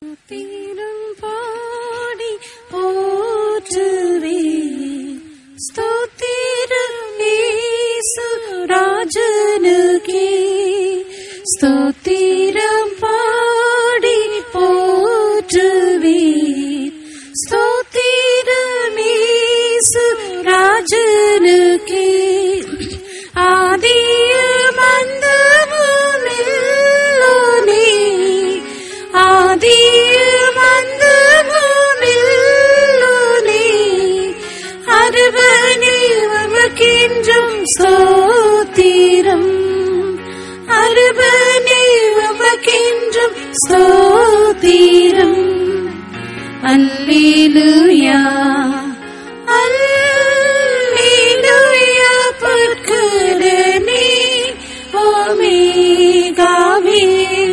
தீரம் பாடி போற்றுவே ஸ்தோத்திரம் இயேசு ராஜனுக்கே ஸ்தோத்திரம் பாடி போற்றுவே ஸ்தோத்திரம் இயேசு ராஜனுக்கே ஆதியும் அந்தமுமில்லோனே ஆதியும் அந்தமுமில்லோனே அருவனில் உமக்கென்றும் ஸ்தோத்திரம் அருவனில் உமக்கென்றும் ஸ்தோத்திரம் அல்லேலூயா அல்லேலூயா பொற்கடனே ஓமேகாவே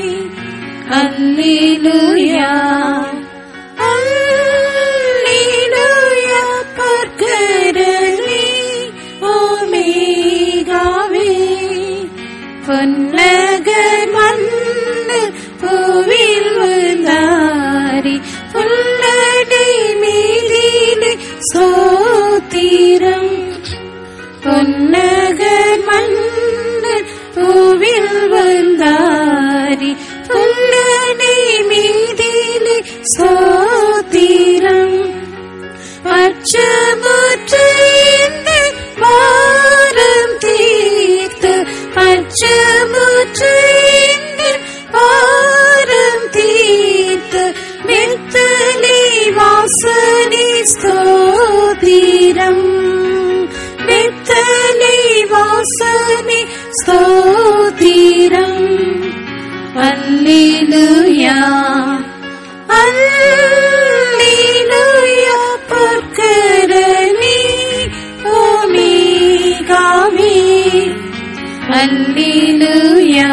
அல்லேலூயா அல்லேலூயா பொற்கடனே ஓமேகாவே பொன்னகர் மண்ணு பூவில் வந்தாரி புல்லடை மீதிலே சோத்திரம் பொன்னகர் மண்ணு பூவில் வந்தாரி புல்லடை மீதிலே சோத்திரம் பச்சமுற்று இந்த பாரம் தீர்த்து பச்சமுற்று இந்த பாரம் தீர்த்து மெத்தலை வாசனை ஸ்தோதிரம் மெத்தலை வாசனை ஸ்தோதிரம் அல்லேலூயா அல்லேலூயா பொற்கரணி ஓமேகாவே அல்லேலூயா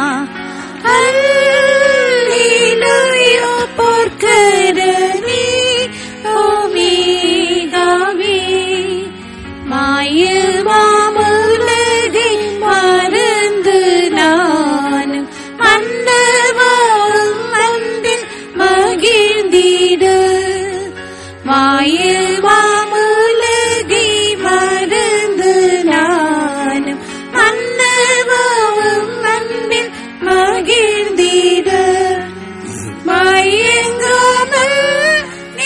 அல்லேலூயா பொற்கரணி ஓமேகாவே மாயில் மாமுலகை மறந்து நானும் மன்னவாழும் அன்பில் மகிழ்ந்திட மாயில் மாமுலகை மறந்து நானும் மன்னவாழும் அன்பில் மகிழ்ந்திட மயங்காமல் நீ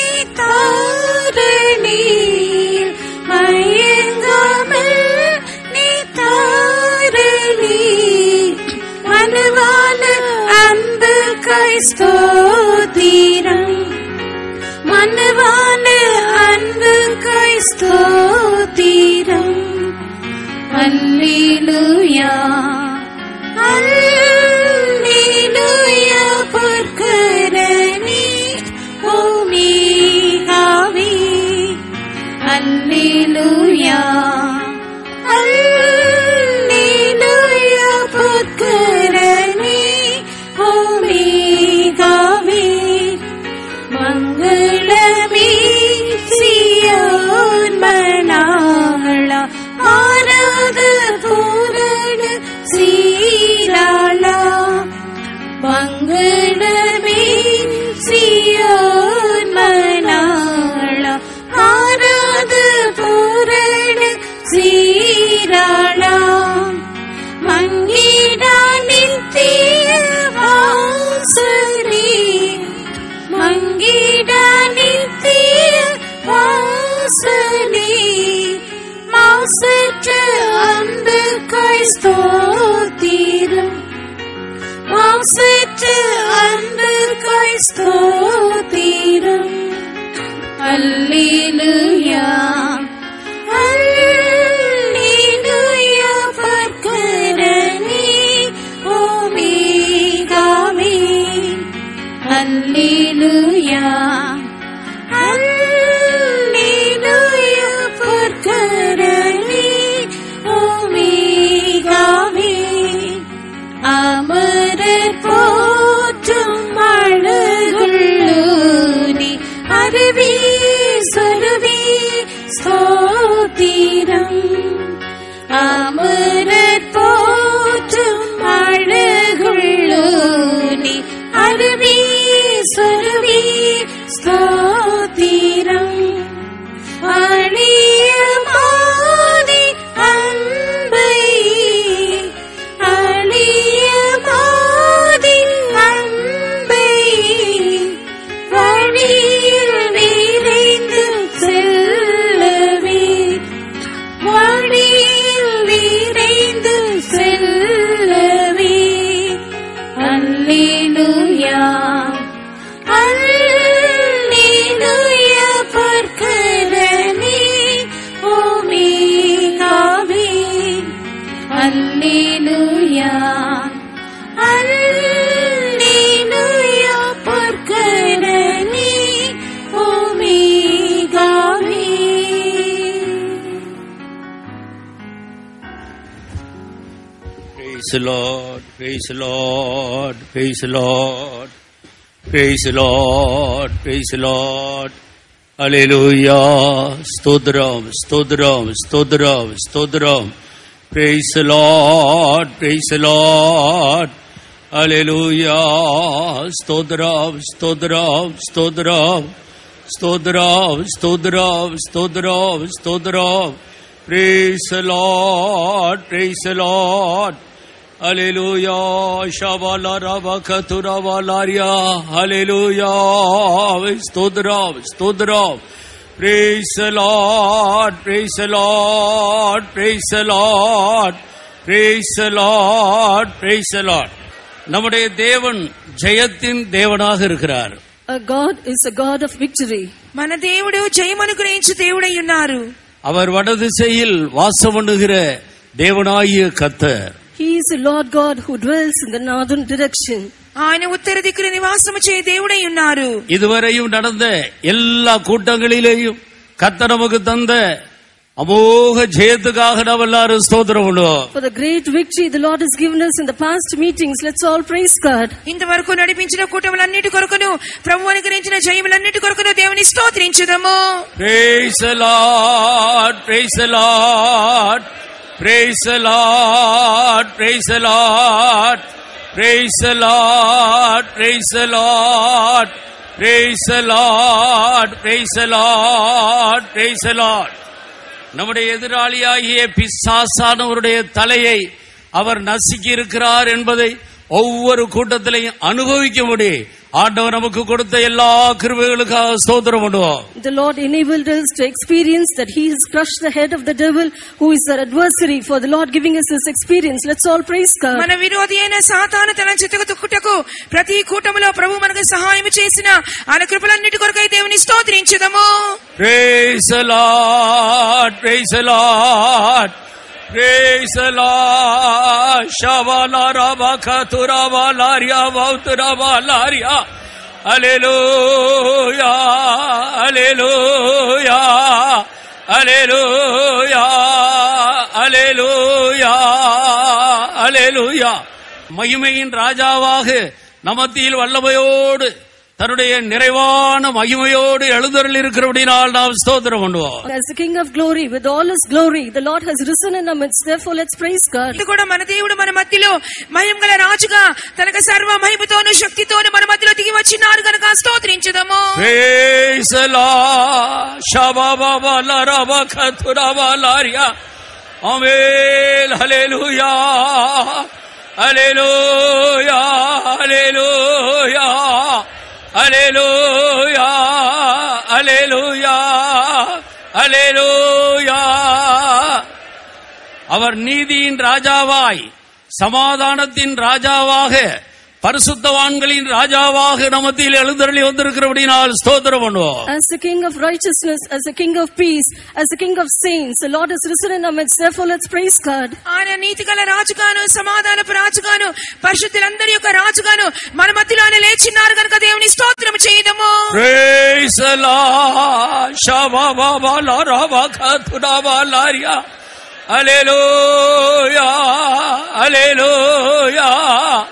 தாரணீர் மயங்காமல் நீ தாரணீர் மனுவான அன்பு கைஸ்தோத்திரம் மனுவான அன்பு கைஸ்தோத்திரம் அல்லேலூயா அல்லேலூயா பொற்கரணி ஓமேகாவே அல்லேலூயா அல்லேலூயா பொற்கரணி ஓமேகாவே மங்களமே சியோன் மணாளா ஆராத பூரண சீராளா மங்களமே சியோன் மணாளா ஆராத பூரண சீராளா மங்கிடா நித்திய வாசனே மங்கிடா நித்திய வாசனே மாசற்ற அன்பு கைஸ்தோத்திரம் மாசற்ற அன்பு கைஸ்தோத்திரம் அல்லேலூயா அல்லேலூயா பர்கரணி ஓமேகாவே அல்லேலூயா அல்லேலூயா பொற்கரணி ஓமேகாவே அமரர் போற்றும் அழகுள்ளூனி அருவி சொருவி ஸ்தோத்திரம் அமரர் போற்றும் அழகுள்ளூனி அருவி சொருவி the Lord, praise the Lord, praise the Lord, praise the Lord, praise the Lord. Hallelujah. Stodram, Stodram, Stodram, Stodram. Praise the Lord, praise the Lord. Hallelujah. Stodram, Stodram, Stodram. Stodram, Stodram, Stodram, Stodram. Praise the Lord, praise the Lord. Hallelujah. Shavala Rabakatura Valaria. Hallelujah. Stodram, Stodram. Praise the Lord, praise the Lord, praise the Lord, praise the Lord, praise the Lord. நம்முடைய தேவன் ஜெயத்தின் தேவனாக இருக்கிறார் Our God is a God of victory. మన దేవుడు జయం అనుగ్రహించు దేవుడై ఉన్నారు அவர் வடதிசையில் வாசம் பண்ணுகிற தேவனாகிய கத்தர் He is the Lord God who dwells in the northern direction. ఆయన ఉత్తర దిక్కున నివాసము చే దేవుడై ఉన్నారు இதுவரையும் நடந்த எல்லா கூட்டங்களிலேயும் கத்த நமக்கு தந்த அமோக ஜெயத்துக்காக நாம் எல்லாரும் ஸ்தோத்திரம் பண்ணுவோம் For the great victory the Lord has given us in the past meetings, let's all praise God. ఇంతవరకు నడిపించిన కూటములన్నిటి కొరకును ప్రభు అనుగ్రహించిన జయములన్నిటి కొరకును దేవుని స్తోత్రించుదము Praise the Lord, praise the Lord, praise the Lord, praise the Lord, praise the Lord, praise the Lord, praise the Lord, praise the Lord, praise the Lord. நம்முடைய எதிராளியாகிய பிசாசானவருடைய தலையை அவர் நசுக்கி இருக்கிறார் என்பதை ஒவ்வொரு கூட்டத்திலையும் அனுபவிக்கும்படி ஆண்டவர் நமக்கு கொடுத்த எல்லா கிருபைகளுக்காக ஸ்தோத்திரம் பண்ணுவோம் The Lord enabled us to experience that He has crushed the head of the devil who is our adversary. For the Lord giving us this experience, let's all praise God. మన విరోధి అయిన సాతాను తన చితకు తుక్కుటకు ప్రతి కూటములో ప్రభు మనకు సహాయం చేసిన ఆయన కృపలన్నిటి కొరకై దేవుని స్తోత్రించుదము Praise the Lord, praise the Lord, praise the Lord. Shavala Rabakatura Valaria Vautura Valaria. Hallelujah, hallelujah, hallelujah, hallelujah, hallelujah. மகிமையின் ராஜாவாக நமத்தியில் வல்லமையோடு தன்னுடைய நிறைவான மகிமையோடு எழுந்தருள் இருக்கிறபடினால் நாம் ஸ்தோத்திரம் பண்ணுவோம் As the King of glory, with all His glory, the Lord has risen in our midst. Therefore, let's praise God. ఇది కూడా మన దేవుడు మన మధ్యలో మహిమ గల రాజుగా తనకు సర్వ మహిమతోను శక్తితోను మన మధ్యలో దిగి వచ్చినారు కనుక స్తోత్రించుదము Praise the Lord. Shababa la raba katuraba laria. Amen. Hallelujah. Hallelujah. Hallelujah. Hallelujah. Hallelujah. Hallelujah. அவர் நீதியின் ராஜாவாய் சமாதானத்தின் ராஜாவாக பரிசுத்தவான்களின் ராஜாவாக நமத்தில் எழுந்தருளி வந்திருக்கிறபடினால் ஸ்தோத்திரம் பண்ணுவோம் As the King of righteousness, as the King of peace, as the King of saints, the Lord has risen in our midst. Therefore, let's praise God. ఆయన నీతి గల రాజుగాను సమాధానపు రాజుగాను పరిశుద్ధులందరి యొక్క రాజుగాను మన మధ్యలో ఆయన లేచిన్నారు కనుక దేవుని స్తోత్రం చేయదము Praise the Lord. Shababa la raba katuraba laria. Hallelujah. Hallelujah.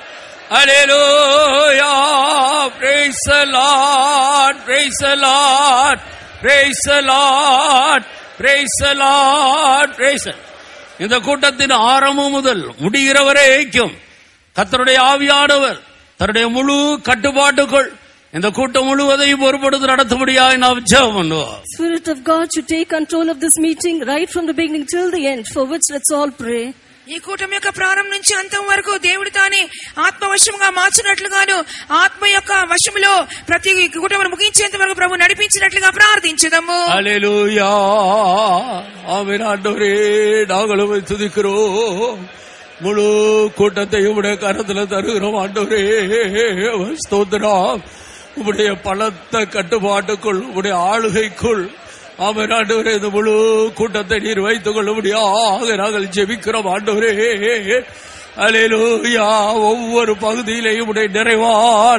Hallelujah. Praise the Lord. Praise the Lord. Praise the Lord. Praise the Lord. Praise the இந்த கூட்டத்தின் ஆரம்பம் முதல் முடிகிற வரைக்கும் கத்தருடைய ஆவியானவர் தன்னுடைய முழு கட்டுப்பாட்டுக்குள் இந்த கூட்டம் முழுவதையும் பொறுப்படுத்தி நடத்தும்படியாக நாம் ஜெபம் பண்ணுவோம் Spirit of God should take control of this meeting right from the beginning till the end, for which let's all pray. ఈ కూటమి యొక్క ప్రారంభం నుంచి అంతం వరకు దేవుడు తానే ఆత్మ వశముగా మార్చినట్లుగాను ఆత్మ యొక్క వశములో ప్రతి కూటమిని ముగించేంత వరకు ప్రభు నడిపించినట్లుగా ప్రార్థించుదాము அலேலூயா ஆமென் ஆண்டவரே நாங்களும் உம்மை துதிக்கிறோம் முழு கூட்டத்தையும் உடைய கரத்துல தருகிறோம் ஆண்டவரே ஸ்தோத்திரம் உம்முடைய பலத்த கட்டுப்பாட்டுக்குள் உம்முடைய ஆளுகைக்குள் ஆமென் ஆண்டவரே இந்த முழு கூட்டத்தை நீர் வைத்துக் கொள்ளும்படியாக நாங்கள் ஜெபிக்கிறோம் ஆண்டவரே அலேலூயா ஒவ்வொரு பகுதியிலேயும் உடைய நிறைவான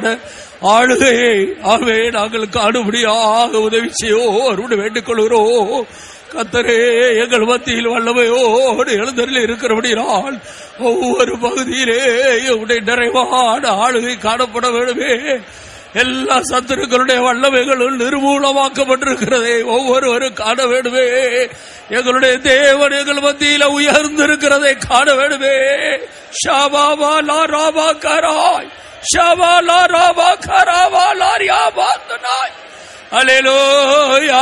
ஆளுகையை ஆவே நாங்கள் காணும்படியாக உதவி செய்யோர் வேண்டிக் கொள்கிறோம் கத்தரே எங்கள் மத்தியில் வல்லமையோடு எழுந்தரில் இருக்கிறபடியால் ஒவ்வொரு பகுதியிலே உடைய நிறைவான ஆளுகை காணப்பட வேண்டுமே எல்லா சத்துருக்களுடைய வல்லமைகளும் நிர்மூலமாக்கப்பட்டிருக்கிறதே ஒவ்வொருவரும் காண வேண்டுமே எங்களுடைய தேவன் எங்கள் மத்தியில உயர்ந்திருக்கிறதை காண வேண்டுமே ஷாபாபா லா ராபா கராய் ஷாபா லா ராபா கராபா லாரியா பாந்தனாய் அலேலோயா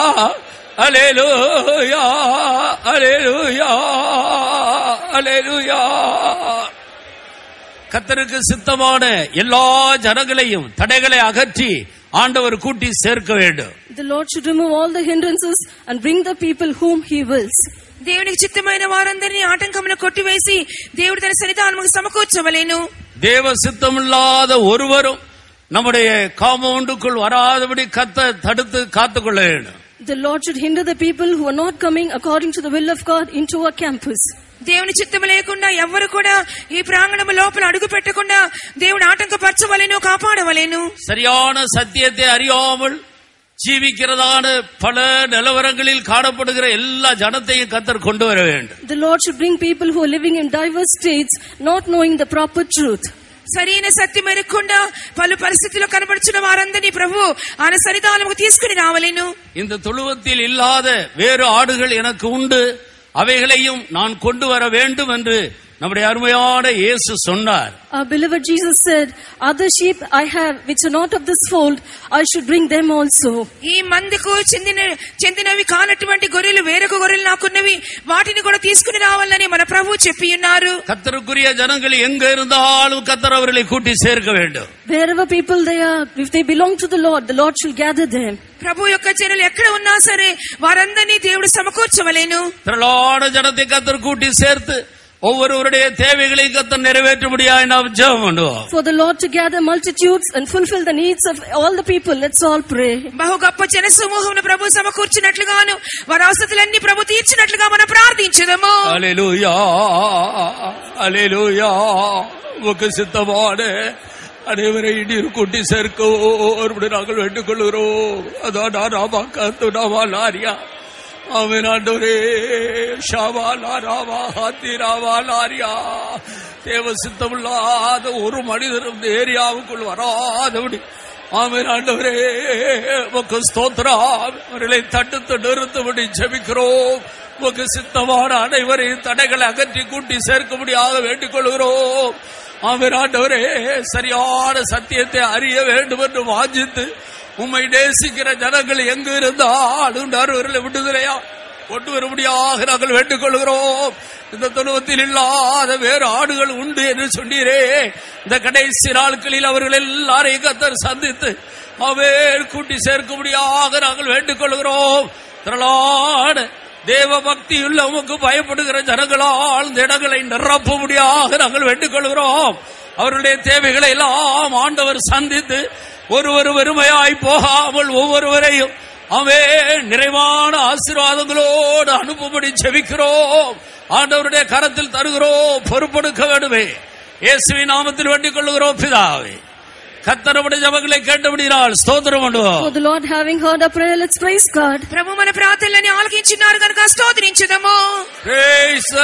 அலேலோயா அலேலோயா அலேலோயா கத்தருக்கு சித்தமான எல்லா ஜனங்களையும் தடைகளை அகற்றி ஆண்டவர் கூட்டி சேர்க்க வேண்டும் The Lord should remove all the hindrances and bring the people whom He wills. దేవునికి చిత్తమైన వారందరినీ ఆటంకములు కొట్టివేసి దేవుడు తన సన్నిధానముకు సమకూర్చవలేను தேவ சித்தமில்லாத ஒருவரும் நம்முடைய காம்பவுண்டுக்குள் வராதபடி கத்த தடுத்து காத்துக்கொள்ள வேண்டும் The Lord should hinder the people who are not coming according to the will of God into our campus. దేవుని చిత్తము లేకుండా ఎవ్వరు కూడా ఈ ప్రాంగణము లోపల అడుగు పెట్టకుండా దేవుడు ఆటంకపరచవలేను కాపాడవలేను சரியான சத்தியத்தை அறியாமல் ஜீவிக்கிறதான பல நிலவரங்களில் காணப்படுகிற எல்லா ஜனத்தையும் கத்தர் கொண்டு வர வேண்டும் The Lord should bring people who are living in diverse states, not knowing the proper truth. సరైన సత్యం ఎరగకుండా పలు పరిస్థితుల్లో కనబడుచున్న వారందరినీ ప్రభు ఆయన సన్నిధానముకు తీసుకుని రావలేను இந்த தொழுவத்தில் இல்லாத வேறு ஆடுகள் எனக்கு உண்டு அவைகளையும் நான் கொண்டு வர வேண்டும் என்று நம்முடைய அருமையான இயேசு சொன்னார் Our beloved Jesus said, Other sheep I have which are not of this fold, I should bring them also. ఈ మందుకు చెందిన చెందినవి కానటువంటి గొర్రెలు వేరొక గొర్రెలు నాకున్నవి వాటిని కూడా తీసుకుని రావాలని మన ప్రభు చెప్పి ఉన్నారు கத்தருக்குரிய ஜனங்கள் எங்க இருந்தாலும் கத்தர் அவர்களை கூட்டி சேர்க்க வேண்டும் Wherever people they are, if they belong to the Lord, the Lord shall gather them. ప్రభు యొక్క జనులు ఎక్కడ ఉన్నా సరే వారందరినీ దేవుడు సమకూర్చవలేను திரளான ஜனத்தை கத்தர் கூட்டி சேர்த்து ஒவ்வொருவருடைய தேவைகளையும் கத்தர் நிறைவேற்றும்படியாக நாம் ஜெபம் பண்ணுவோம் For the Lord to gather multitudes and fulfill the needs of all the people, let's all pray. బహు గొప్ప జన సమూహమును ప్రభు సమకూర్చినట్లుగాను వారి అవసరతులన్నీ ప్రభు తీర్చినట్లుగా మనం ప్రార్థించదము அலேலூயா அலேலூயா உமக்கு சித்தமான அனைவரை நீர் கூட்டி சேர்க்க நாங்கள் வேண்டுக் கொள்கிறோம் அதான் ராமா கத்து நாமா லாரியா அவன் ஆண்டவரே ஷாவா லாராவா ஹாத்தி ராவா லாரியா தேவ சித்தமில்லாத ஒரு மனிதரும் இந்த ஏரியாவுக்குள் வராதபடி ஆமென் ஆண்டவரே உமக்கு ஸ்தோத்திரம் அவர்களை தடுத்து நிறுத்தபடி ஜெபிக்கிறோம் உமக்கு சித்தமான அனைவரையும் தடைகளை அகற்றி கூட்டி சேர்க்கும்படியாக வேண்டிக் கொள்கிறோம் ஆமென் ஆண்டவரே சரியான சத்தியத்தை அறிய வேண்டும் என்று வாஞ்சித்து உம்மை நேசிக்கிற ஜனங்கள் எங்கு இருந்தாலும் அவர்களை விடுதலையா கொண்டு வரும்படியாக நாங்கள் வேண்டிக் கொள்கிறோம் இந்த துணுவத்தில் இல்லாத வேறு ஆடுகள் உண்டு என்று சொன்னீரே இந்த கடைசி நாட்களில் அவர்கள் எல்லாரையும் கத்தர் சந்தித்து அவேர் கூட்டி சேர்க்கும்படியாக நாங்கள் வேண்டிக் கொள்கிறோம் திரளான தேவ பக்தியுள்ள உமக்கு பயப்படுகிற ஜனங்களால் இந்த இடங்களை நிரப்பும்படியாக நாங்கள் வேண்டிக் கொள்கிறோம் அவர்களுடைய தேவைகளை எல்லாம் ஆண்டவர் சந்தித்து ஒருவர் வெறுமையாய் போகாமல் ஒவ்வொருவரையும் அவே நிறைவான ஆசீர்வாதங்களோடு அனுப்பும்படி செபிக்கிறோம் ஆண்டவருடைய கரத்தில் தருகிறோம் பொறுப்பெடுக்க வேண்டுமே இயேசுவின் நாமத்தில் வேண்டிக் கொள்ளுகிறோம் பிதாவே கத்தரவுடைய ஜபங்களை கேட்டபடினால் ஸ்தோத்திரம் பண்ணுவோம் For the Lord having heard our prayer, let's praise God. ప్రభు మన ప్రార్థనలని ఆలకించున్నారు కనుక స్తోత్రించుదము Praise the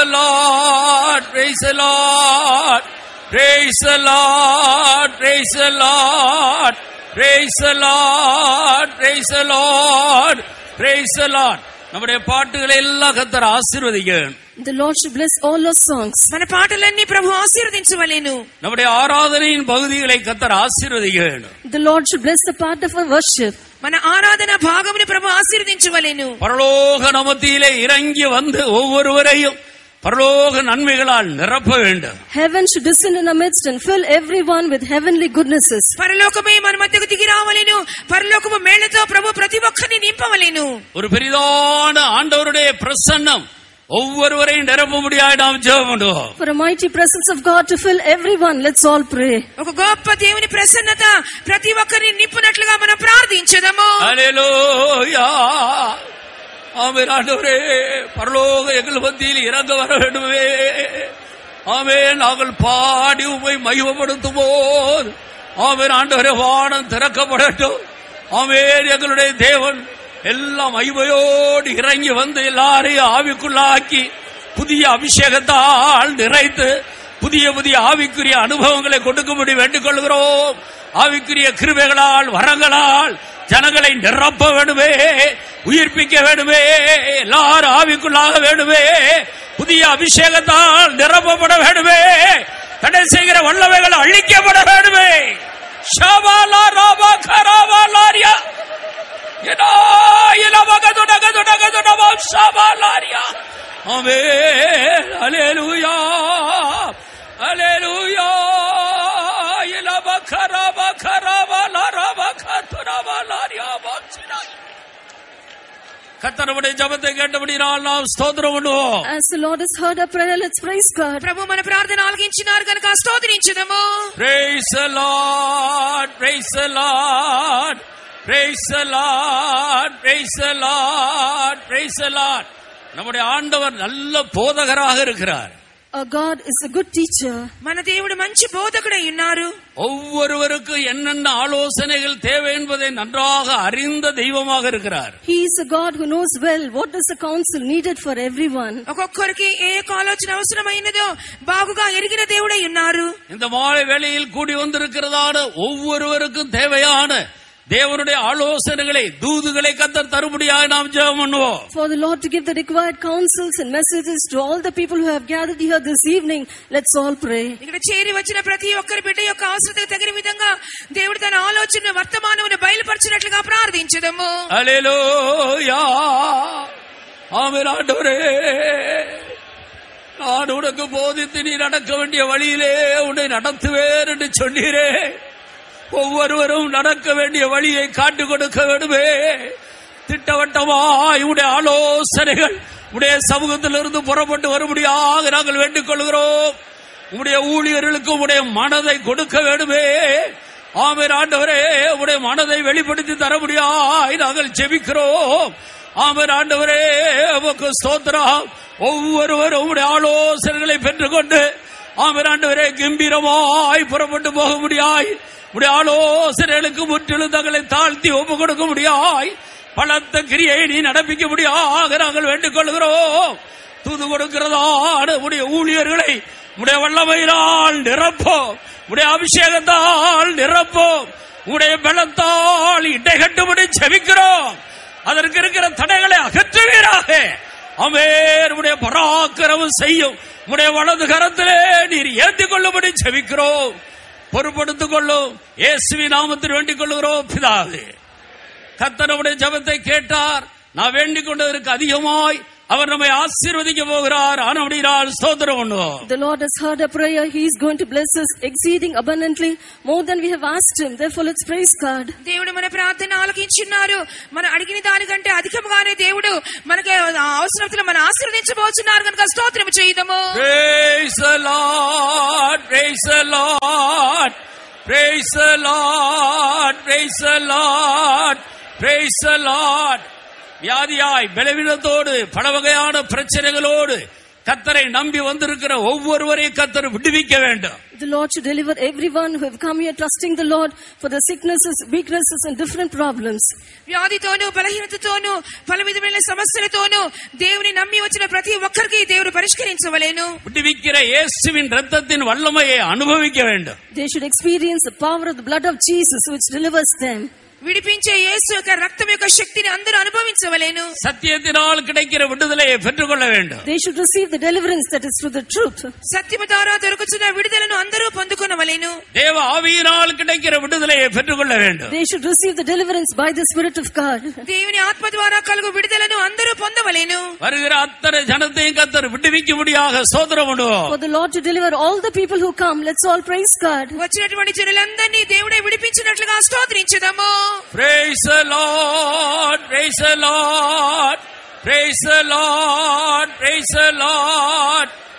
Lord, praise the Lord, praise the Lord, praise the Lord, praise the Lord, praise the Lord, praise the Lord. நம்முடைய பாட்டுகளை எல்லாம் கத்தர் ஆசீர்வதிக்க The Lord should bless all our songs. మన పాటలన్నీ ప్రభు ఆశీర్వదించవలేను நம்முடைய ஆராதனையின் பகுதிகளை கத்தர் ஆசீர்வதிக்க வேண்டும் The Lord should bless the part of our worship. మన ఆరాధన భాగముని ప్రభు ఆశీర్వదించవలేను பரலோக நமத்திலே இறங்கி வந்து ஒவ்வொருவரையும் பரலோக நன்மைகளால் நிரப்ப வேண்டும் Heaven should descend in our midst and fill everyone with heavenly goodnesses. పరలోకమే మన మధ్యకు దిగి రావలేను పరలోకము మేళ్లతో ప్రభు ప్రతి ఒక్కరిని నింపవలేను ஒரு பெரிதான ஆண்டவருடைய பிரசன்னம் ஒவ்வொருவரையும் நிரப்ப முடியாது நாம் ஜெபம் பண்ணுவோம் For a mighty presence of God to fill everyone, let's all pray. ఒక గొప్ప దేవుని ప్రసన్నత ప్రతి ఒక్కరిని నింపునట్లుగా మనం ప్రార్థించదము அல்லேலூயா ஆமென் ஆண்டவரே பரலோக எங்கள் மத்தியில் இறங்க வர வேண்டுமே ஆமே நாங்கள் பாடி உமை மகிமப்படுத்தும் போது ஆமென் ஆண்டவரே வானம் திறக்கப்படட்டும் ஆமென் எங்களுடைய தேவன் எல்லாம் மகிமையோடு இறங்கி வந்து எல்லாரையும் ஆவிக்குள்ளாக்கி புதிய அபிஷேகத்தால் நிறைத்து புதிய புதிய ஆவிக்குரிய அனுபவங்களை கொடுக்கும்படி வேண்டிக் கொள்கிறோம் ஆவிக்குரிய கிருபைகளால் வரங்களால் ஜனங்களை நிரப்ப வேண்டுமே உயிர்ப்பிக்க வேண்டுமே எல்லாரும் ஆவிக்குள்ளாக வேண்டுமே புதிய அபிஷேகத்தால் நிரப்பப்பட வேண்டுமே தடை செய்கிற வல்லவைகள் அழிக்கப்பட வேண்டுமே ஷபாலா ராபா கராபா லாரியா எடா இலவகதுடகதுடகதுடவா ஷபாலாரியா ஆமென் ஹalleluya ஹalleluya இலவகராபா கராபா லாராபா கதுரபா லாரியா பாச்சினாய் கர்த்தருடைய ஜெபத்தை கேட்டபடியால் நாம் ஸ்தோத்திரம் பண்ணுவோம் As the Lord has heard our prayer, let's praise God. ప్రభు మన ప్రార్థన ఆలకించినారు కనుక స్తోత్రించుదము Praise the Lord, praise the Lord, praise the Lord, praise the Lord, praise the Lord. நம்முடைய ஆண்டவர் நல்ல போதகராக இருக்கிறார் Our God is a good teacher. మన దేవుడు మంచి బోధకుడై ఉన్నారు ஒவ்வொருவருக்கும் என்னென்ன ஆலோசனைகள் தேவை என்பதை நன்றாக அறிந்த தெய்வமாக இருக்கிறார் He is a God who knows well what is the counsel needed for everyone. ఒక్కొక్కరికి ఏ యొక్క ఆలోచన అవసరమైనదో బాగుగా ఎరిగిన దేవుడై ఉన్నారు இந்த மாலை வேளையில் கூடி வந்திருக்கிறதான ஒவ்வொருவருக்கும் தேவையான தேவனுடைய ஆலோசனைகளை தூதுகளை கத்தர் தரும்படியாக நாம் ஜெபம் பண்ணுவோம் For the Lord to give the required counsels and messages to all the people who have gathered here this evening, let's all pray. ఇక్కడ చేరి వచ్చిన ప్రతి ఒక్కరి బిడ్డ యొక్క అవసరతకు తగిన విధంగా దేవుడు తన ఆలోచన వర్తమానమును బయలుపరిచినట్లుగా ప్రార్థించదము அலேலூயா ஆமென் ஆண்டவரே நான் உனக்கு போதித்து நீ நடக்க வேண்டிய வழியிலே உன்னை நடத்துவேன் என்று சொன்னீரே ஒவ்வொருவரும் நடக்க வேண்டிய வழியை காட்டு கொடுக்க வேண்டுமே திட்டவட்டமாய் உடைய ஆலோசனைகள் உடைய சமூகத்திலிருந்து புறப்பட்டு வரும்படியாக நாங்கள் வேண்டிக் கொள்கிறோம் உடைய ஊழியர்களுக்கு உடைய மனதை கொடுக்க வேண்டுமே ஆமென் ஆண்டவரே உடைய மனதை வெளிப்படுத்தி தர முடியாய் நாங்கள் ஜெபிக்கிறோம் ஆமென் ஆண்டவரே உமக்கு ஸ்தோத்திரம் ஒவ்வொருவரும் உடைய ஆலோசனைகளை பெற்றுக்கொண்டு ஆமென் ஆண்டவரே கம்பீரமாய் புறப்பட்டு போக முடியாய் உடைய ஆலோசனைகளுக்கு முற்றிலும் தங்களை தாழ்த்தி ஒப்பு கொடுக்க முடியாய் பலத்த கிரியை நீ நடப்பிக்க முடியாக நாங்கள் வேண்டிக் கொள்கிறோம் தூது கொடுக்கிறதான உடைய ஊழியர்களை உடைய வல்லமையினால் நிரப்போம் உடைய அபிஷேகத்தால் நிரப்போம் உடைய பலத்தால் இடைகட்டும்படி செபிக்கிறோம் அதற்கு இருக்கிற தடைகளை அகற்றுவீராக அமேர் உடைய பராக்கிரமம் செய்யும் உடைய வலது கரத்திலே நீர் ஏந்திக் கொள்ளும்படி செபிக்கிறோம் பொறுப்படுத்திக் கொள்ளும் இயேசுவி நாமத்தில் வேண்டிக் கொள்கிறோம் பிதாவே கத்தனவுடைய ஜபத்தை கேட்டார் நான் வேண்டிக் கொண்டதற்கு அதிகமாய் அவர் நம்மை ஆசீர்வதிக்க போகிறார் ஆனபடியால் ஸ்தோத்திரம் பண்ணுவோம் The Lord has heard our prayer. He is going to bless us exceeding abundantly more than we have asked Him. Therefore, let's praise God. దేవుడు మన ప్రార్థన ఆలకించున్నారు మనం అడిగిన దానికంటే అధికంగానే దేవుడు మనకి అవసరతలు మన ఆశీర్వదించబోతున్నారు కనుక స్తోత్రం చేయదము Praise the Lord, praise the Lord, praise the Lord, praise the Lord, praise the Lord. வியாதியாய் பலவீனத்தோடு பல வகையான பிரச்சனைகளோடு கத்தரை நம்பி வந்திருக்கிற ஒவ்வொருவரையும் கத்தர் விடுவிக்க வேண்டும் The Lord should deliver everyone who have come here trusting the Lord for their sicknesses, weaknesses, and different problems. వ్యాధితోనూ బలహీనతతోనూ పలు విధమైన సమస్యలతోనూ దేవుని నమ్మి వచ్చిన ప్రతి ఒక్కరికి దేవుడు పరిష్కరించవలేను விடுவிக்கிற இயேசுவின் ரத்தத்தின் வல்லமையை அனுபவிக்க வேண்டும் They should experience the power of the blood of Jesus which delivers them. విడిపించే యేసు యొక్క రక్తం యొక్క శక్తిని అందరూ అనుభవించవలేను சத்தியத்தினால் கிடைக்கிற விடுதலையை பெற்றுக்கொள்ள வேண்டும் They should receive the deliverance that is through the truth. సత్యము ద్వారా దొరుకుతున్న విడుదలను అందరూ పొందుకొనవలేను தேவ ஆவியினால் கிடைக்கிற விடுதலையை பெற்றுக்கொள்ள வேண்டும் They should receive the deliverance by the Spirit of God. దేవుని ఆత్మ ద్వారా కలుగు విడుదలను అందరూ పొందవలేను வருகிற அத்தனை ஜனத்தையும் கத்தர் விடுவிக்கும்படியாக சோதரம் பண்ணுவோம் For the Lord to deliver all the people who come, let's all praise God. వచ్చినటువంటి జనులందరినీ దేవుడే విడిపించినట్లుగా స్తోత్రించుదాము Praise the Lord, praise the Lord, praise the Lord, praise the Lord,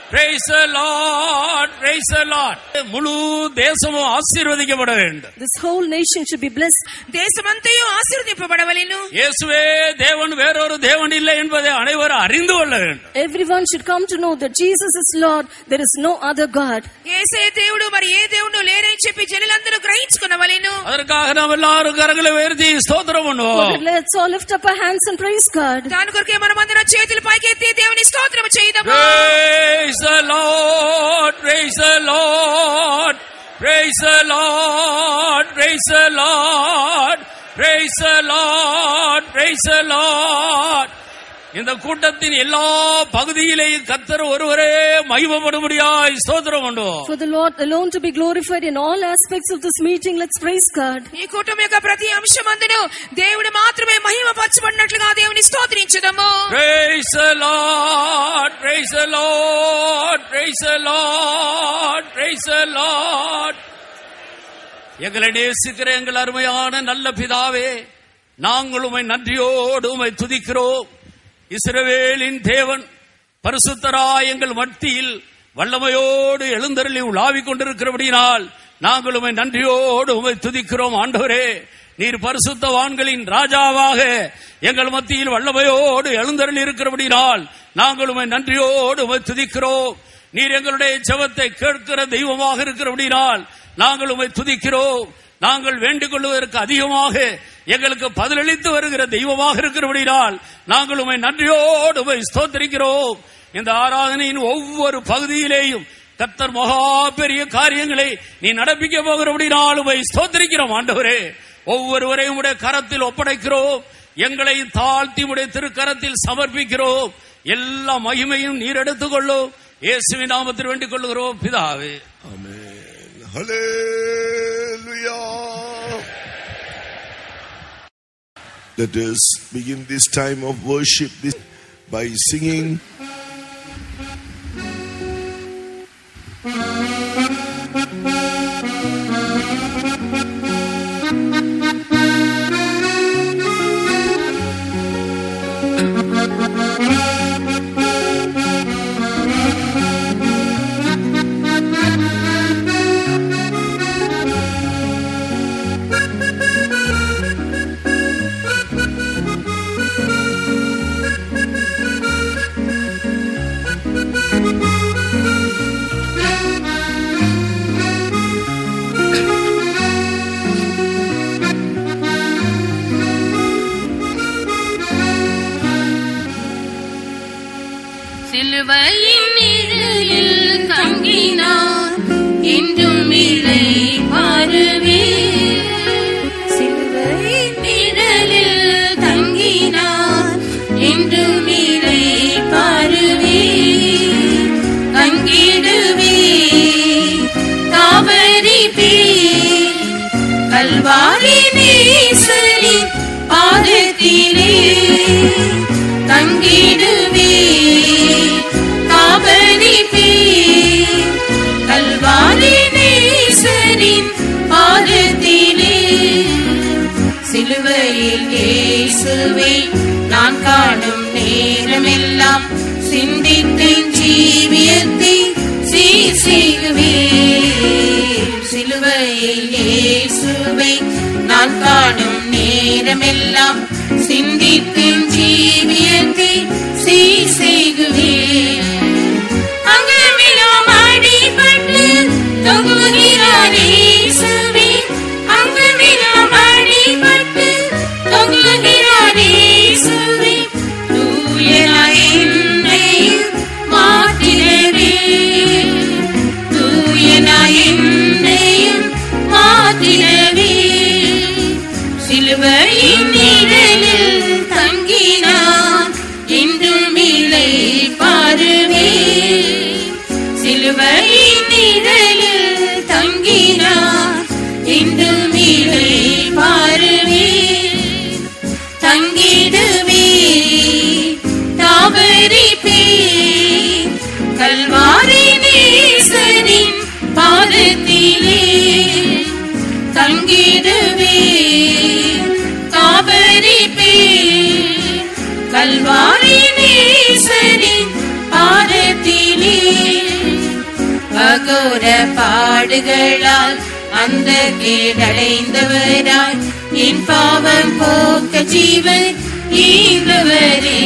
Praise the Lord, praise the Lord. முழு தேசமும் ஆசீர்வதிக்கப்பட வேண்டும் This whole nation should be blessed. దేశమంతయు ఆశీర్వదింపబడవలెను இயேசுவே தேவன் வேறொரு தேவன் இல்லை என்பதை அனைவரும் அறிந்து கொள்ள வேண்டும் Everyone should come to know that Jesus is Lord. There is no other God. ఏసే దేవుడు మరి ఏ దేవుడు లేరని చెప్పి జనులందరూ గ్రహించుకునవలెను அதற்காக நாம் எல்லாரும் கரங்களை உயர்த்தி ஸ்தோத்திரம் பண்ணுவோம் Let's all lift up our hands and praise God. దాని కొరకే మనమందరం చేతులు పైకెత్తి దేవుని స్తోత్రం చేయదము Praise the Lord, praise the Lord, praise the Lord, praise the Lord, praise the Lord, praise the Lord. இந்த கூட்டத்தின் எல்லா பகுதியிலேயும் கத்தர் ஒருவரே மகிமப்படும்படியாய் ஸ்தோத்திரம் பண்ணுவோம் For the Lord alone to be glorified in all aspects of this meeting, let's praise God. ఈ కుటుంబం యొక్క ప్రతి అంశమందును దేవుడు మాత్రమే మహిమ పరచబడినట్లుగా దేవుని స్తోత్రించదము Praise the Lord, praise the Lord, praise the Lord, praise the Lord. எங்களை நேசிக்கிற எங்கள் அருமையான நல்ல பிதாவே நாங்கள் உமை நன்றியோடு உமை துதிக்கிறோம் இஸ்ரவேலின் தேவன் பரிசுத்தராய் எங்கள் மத்தியில் வல்லமையோடு எழுந்தருளி உலாவிக் கொண்டிருக்கிறபடியினால் நாங்கள் உமை நன்றியோடு உமை துதிக்கிறோம் ஆண்டவரே நீர் பரிசுத்தவான்களின் ராஜாவாக எங்கள் மத்தியில் வல்லமையோடு எழுந்தருளி இருக்கிறபடியினால் நாங்கள் உமை நன்றியோடு உமை துதிக்கிறோம் நீர் எங்களுடைய ஜெபத்தை கேட்கிற தெய்வமாக இருக்கிறபடியினால் நாங்கள் உமை துதிக்கிறோம் நாங்கள் வேண்டிக் கொள்வதற்கு அதிகமாக எங்களுக்கு பதிலளித்து வருகிற தெய்வமாக இருக்கிறபடியால் நாங்கள் உமை நன்றியோடு உமை ஸ்தோத்திரிக்கிறோம் இந்த ஆராதனையின் ஒவ்வொரு பகுதியிலேயும் கத்தர் மகா பெரிய காரியங்களை நீ நடப்பிக்க போகிறபடினால் உமை ஸ்தோத்திரிக்கிறோம் ஆண்டவரே ஒவ்வொருவரையும் உடைய கரத்தில் ஒப்படைக்கிறோம் எங்களை தாழ்த்தி உடைய திருக்கரத்தில் சமர்ப்பிக்கிறோம் எல்லா மகிமையும் நீர் எடுத்துக்கொள்ளும் இயேசுவின் நாமத்தில் வேண்டிக் கொள்ளுகிறோம் பிதாவே Amen. Hallelujah. Let us begin this time of worship this, by singing. சிலுவையின் நிழலில் தங்கினார் என்றும் இலை பாருவே சிலுவையின் நிழலில் தங்கினார் என்றும் இலை பாருவே கங்கிடுவே தாவரிப்பே கல்வாரி நேசரின் பாதத்திலே தங்கிடுவே காவலிப்பே கல்வாரி நேசரின் பாதத்திலே சிலுவையில் இயேசுவை நான் காணும் நேரமெல்லாம் சிந்தித்தேன் ஜீவியத்தை சீர் செய்குவேன் சிலுவையில் இயேசுவை நான் காணும் நேரமெல்லாம் சிந்தித்தேன் ஜீவியத்தை சீர் செய்குவேன் அங்கமெல்லாம் அடிபட்டு தொங்குகிறார் இயேசுவே அங்கமெல்லாம் அடிபட்டு தொங்குகிறார் இயேசுவே தூயனாய் என்னையும் மாற்றிடவே தூயனாய் என்னையும் மாற்றிடவே சிலுவையின் நிழலில் தங்கினான் என்றும் இல்லை பாருவே சிலுவையின் நிழலில் தங்கினான் என்றும் இல்லை பாருவே தங்கிடுவே தாவரிப்பே கல்வாரி நேசனின் பாதத்திலே தங்கிடுவே காவரிப்பே கல்வாரி நேசனின் பாதத்திலே அகோர பாடுகளால் அந்த கேடடைந்தவராய் என் பாவம் போக்க ஜீவன் ஈந்தவரே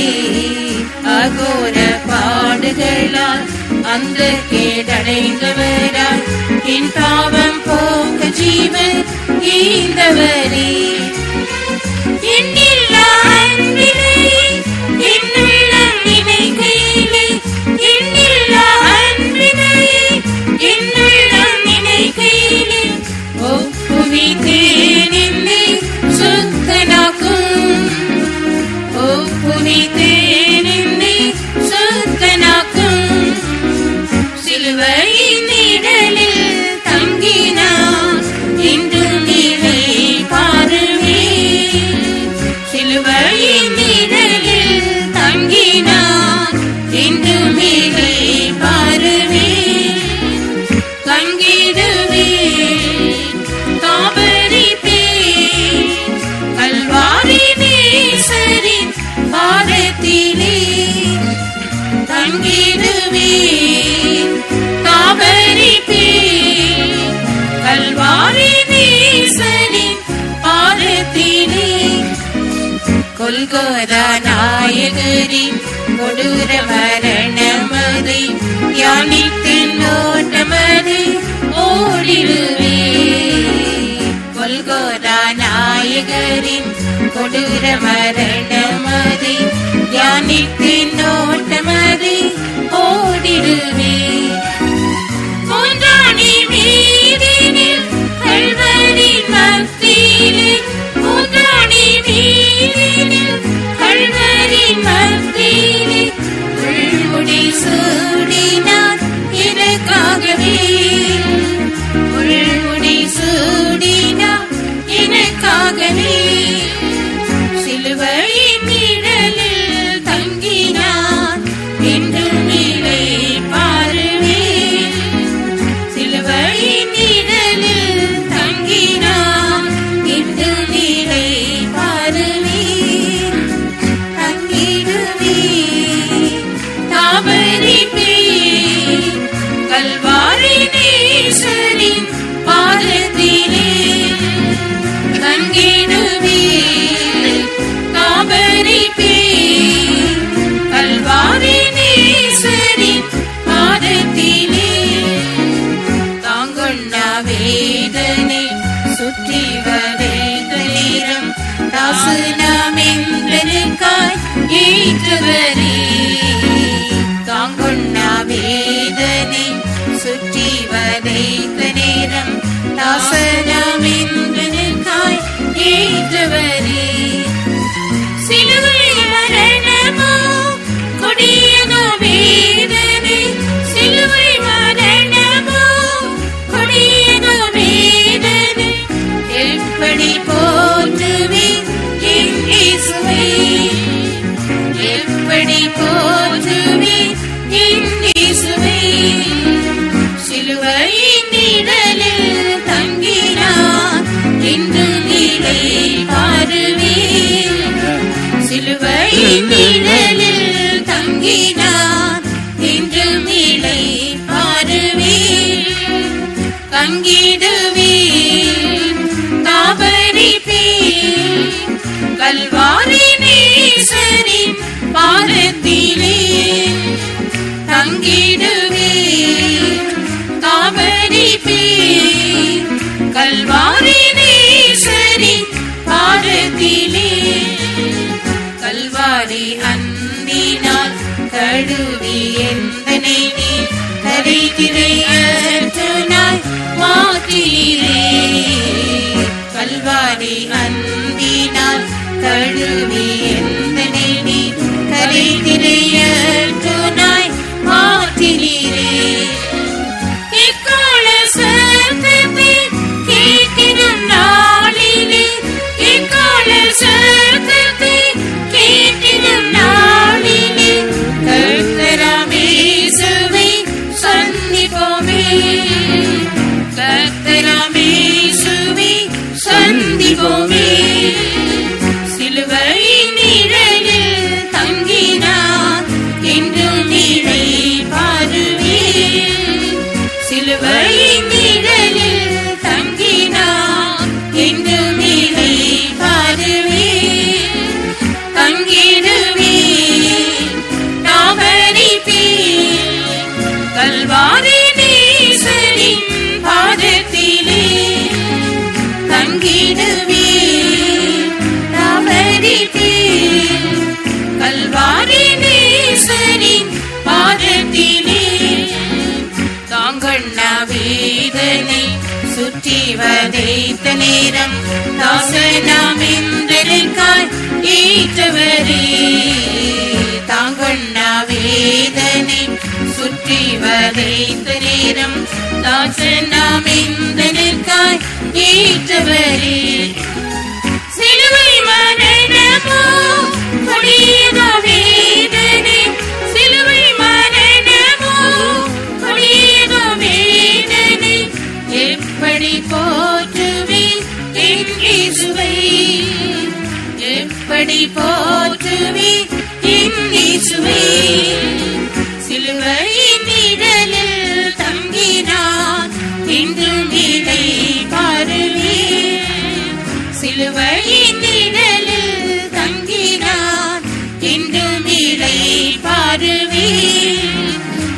அகோர பாடுகளால் அந்த கேடடைந்தவராய் என் பாவம் போக்க ஜீவன் ஈந்தவரே என்னில்லா அன்பிலே என்னுள்ளம் நினைக்கையிலே என்னில்லா அன்பிலே என்னுள்ளம் நினைக்கையிலே ஒப்புவித்தேன் என்னை சுத்தனாக்கும் ஒப்புவித்தேன் என்னை சுத்தனாக்கும் சிலுவையின் நிழலில் தங்கினான் இன்றும் நிலை பாருவே சிலுவையின் நிழலில் தங்கினான் இன்றும் நிலை பாருவே தங்கிடுவே தாபரிப்பே கல்வாரி நேசரின் பாதத்திலே தங்கிடுவே தாபரிப்பே கல்வாரி நேசரின் பாதத்திலே கொல்கோதா நாயகரின் கொடூர மரணமதை தியானித்து நோட்டமதை ஓடிடுவே கொல்கோதா நாயகரின் கொடூர மரணமதை தியானித்து நோட்டமதை ஓடிடுவே மூன்றாணி மீதினில் கல்வரின் மத்தியிலே மூன்றாணி மீதினில் கல்வரின் மத்தியிலே உள்முடி சூடினார் எனக்காகவே உள்முடி சூடினார் எனக்காகவே சிலுவையின் நிழலில் தங்கினார் என்றும் நிலை பாருவே சிலுவையின் நிழலில் தங்கினார் என்றும் நிலை பாருவே தங்கிடுவே தாபரிப்பே கல்வாரி நேசரின் பாதத்திலே தங்கிடுவே தாபரிப்பே கல்வாரி நேசரின் பாதத்திலே தாங்கொண்ட வேதனை சுற்றி வதைத்த நேரம் தாசுனமென்றனுக்காய் ஏற்றவரே தாங்கொண்ட வேதனை சுற்றி வதைத்த நேரம் தாசனமென்றனுக்காய் ஏற்றவரே சிலுவை மரணமோ கொடியதோ வேதனை சிலுவை மரணமோ கொடியதோ வேதனை எப்படி போற்றுவே என் இயேசுவை எப்படி போற்றுவே என் இயேசுவை சிலுவையின் நிழலில் தங்கினார் இன்று நிலை பாருவே சிலுவையின் நிழலில் தங்கினார் இன்று நிலை பாருவே தங்கிடுவே தாபரிப்பே கல்வாரி நேசரின் பாதத்திலே தங்கிடுவே தாபரிப்பே கல்வாரி நேசரின் பாதத்திலே கல்வாரி அன்பினால் கழுவி எந்தனை நீ கரைதிரையற்றுனாய் மாற்றீரே கல்வாரி அன்பினால் கழுவி எந்தனை நீ கரைதிரையற்றுனாய் மாற்றினீரே இக்கால சத்தத்தை கேட்டிடும் நாளிலே இக்கால சத்தத்தை கேட்டிடும் நாளிலே கர்த்தராமேசுவை சந்திப்போமே கர்த்தராமேசுவை சந்திப்போமே சிலுவையின் நிழலில் தங்கினார் என்றும் நிலை பாருவே சிலுவையின் நிழலில் தங்கினார் என்றும் இதை பாடுவேன் தங்கிடுவேன் தாமரிப்பேன் கல்வாரி நேசரின் பாதத்திலே தங்கிடுவேன் தாமரிப்பேன் கல்வாரி நேசரின் பாதத்திலே தாங்கள் வேதனை சுற்றி வதைத்த நேரம் தாசனாம் என்றெருக்காய் ஈற்றவரே தாங்கள் வேதனை சுற்றி வதைத்த நேரம் தாசனாம் என்றெருக்காய் ஈற்றவரே சிலுவை மரணமோ கொடியதோ வேதனை சிலுவை மரணமோ கொடியதோ வேதனை எப்படி போற்றுவேன் என் இயேசுவை எப்படி போற்றுவேன் என் இயேசுவை சிலுவையின் நிழலில் தங்கினான் என்றும் இதை பாருவேன் சிலுவையின் நிழலில் தங்கினான் என்றும் இதை பாருவேன்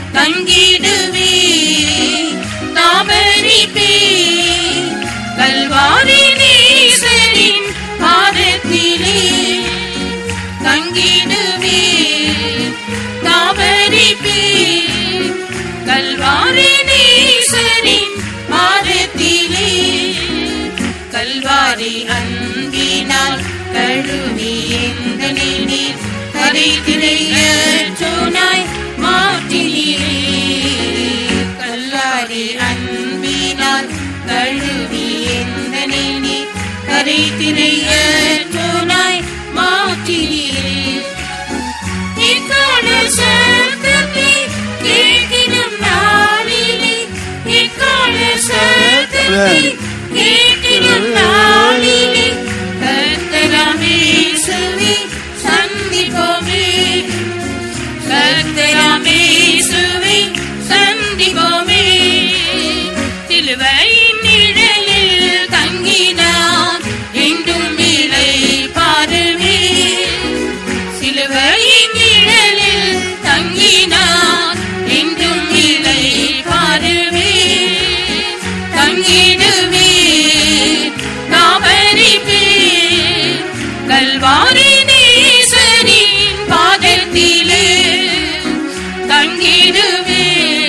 தங்கிடுவேன் தாமரிப்பேன் கல்வாரி நேசரின் பாதத்திலே தங்கிடுவேன் தாமரிப்பேன் கல்வாரி நேசரின் பாதத்திலே கல்வாரி அன்பினால் கழுவி எந்த நீர் கரை திரைய சோனாய் மாற்றினீரே கல்வாரி அன்பினால் கழுவி எந்த நீர் கரை திரைய சோனாய் மாற்றினீரே இக்கால சத்தத்தை கேட்கிடும் நாளிலே இக்கால சத்தத்தை கேட்கிடும் நாளிலே கர்த்தராமேசுவே சந்திப்போமே கர்த்தராமேசுவே சந்திப்போமே சிலுவையின் நிழலில் தங்கினான் என்றும் இலை பாருவே சிலுவையின் நிழலில் தங்கினான் என்றும் இலை பாருவே தங்கிடுவே தாமரிப்பே கல்வாரி நேசரின் பாதத்திலே தங்கிடுவே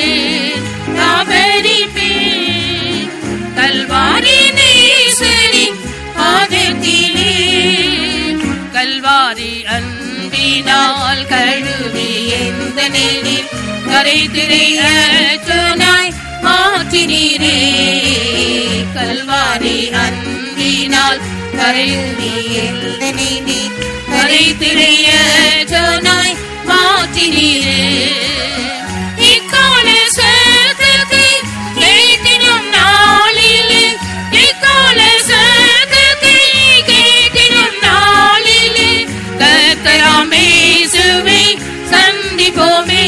தாமரிப்பே கல்வாரி நேசரின் பாதத்திலே கல்வாரி அன்பினால் கழுவி எந்த நீரில் கரை திரையாய் மாற்றினீரே கல்வாரி அன்பினால் கழுவி எந்த நீரில் கரை திரையாய் மாற்றினீரே இக்கால சத்தத்தை கேட்கிடும் நாளிலே இக்கால சத்தத்தை கேட்கிடும் நாளிலே கர்த்தராமேசுவை சந்திப்போமே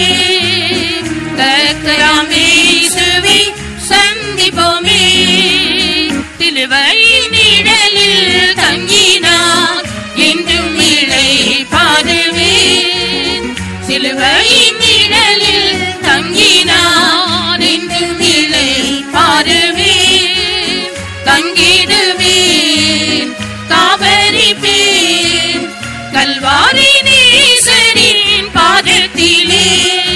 கர்த்தராமேசுவை சந்திப்போமே சிலுவையின் நிழலில் தங்கினான் என்றும் இழை பாடுவேன் சிலுவையின் நிழலில் தங்கினான் என்றும் இழை பாடுவேன் தங்கிடுவேன் காபரிப்பேன் கல்வாரி நேசரின் பாதத்திலே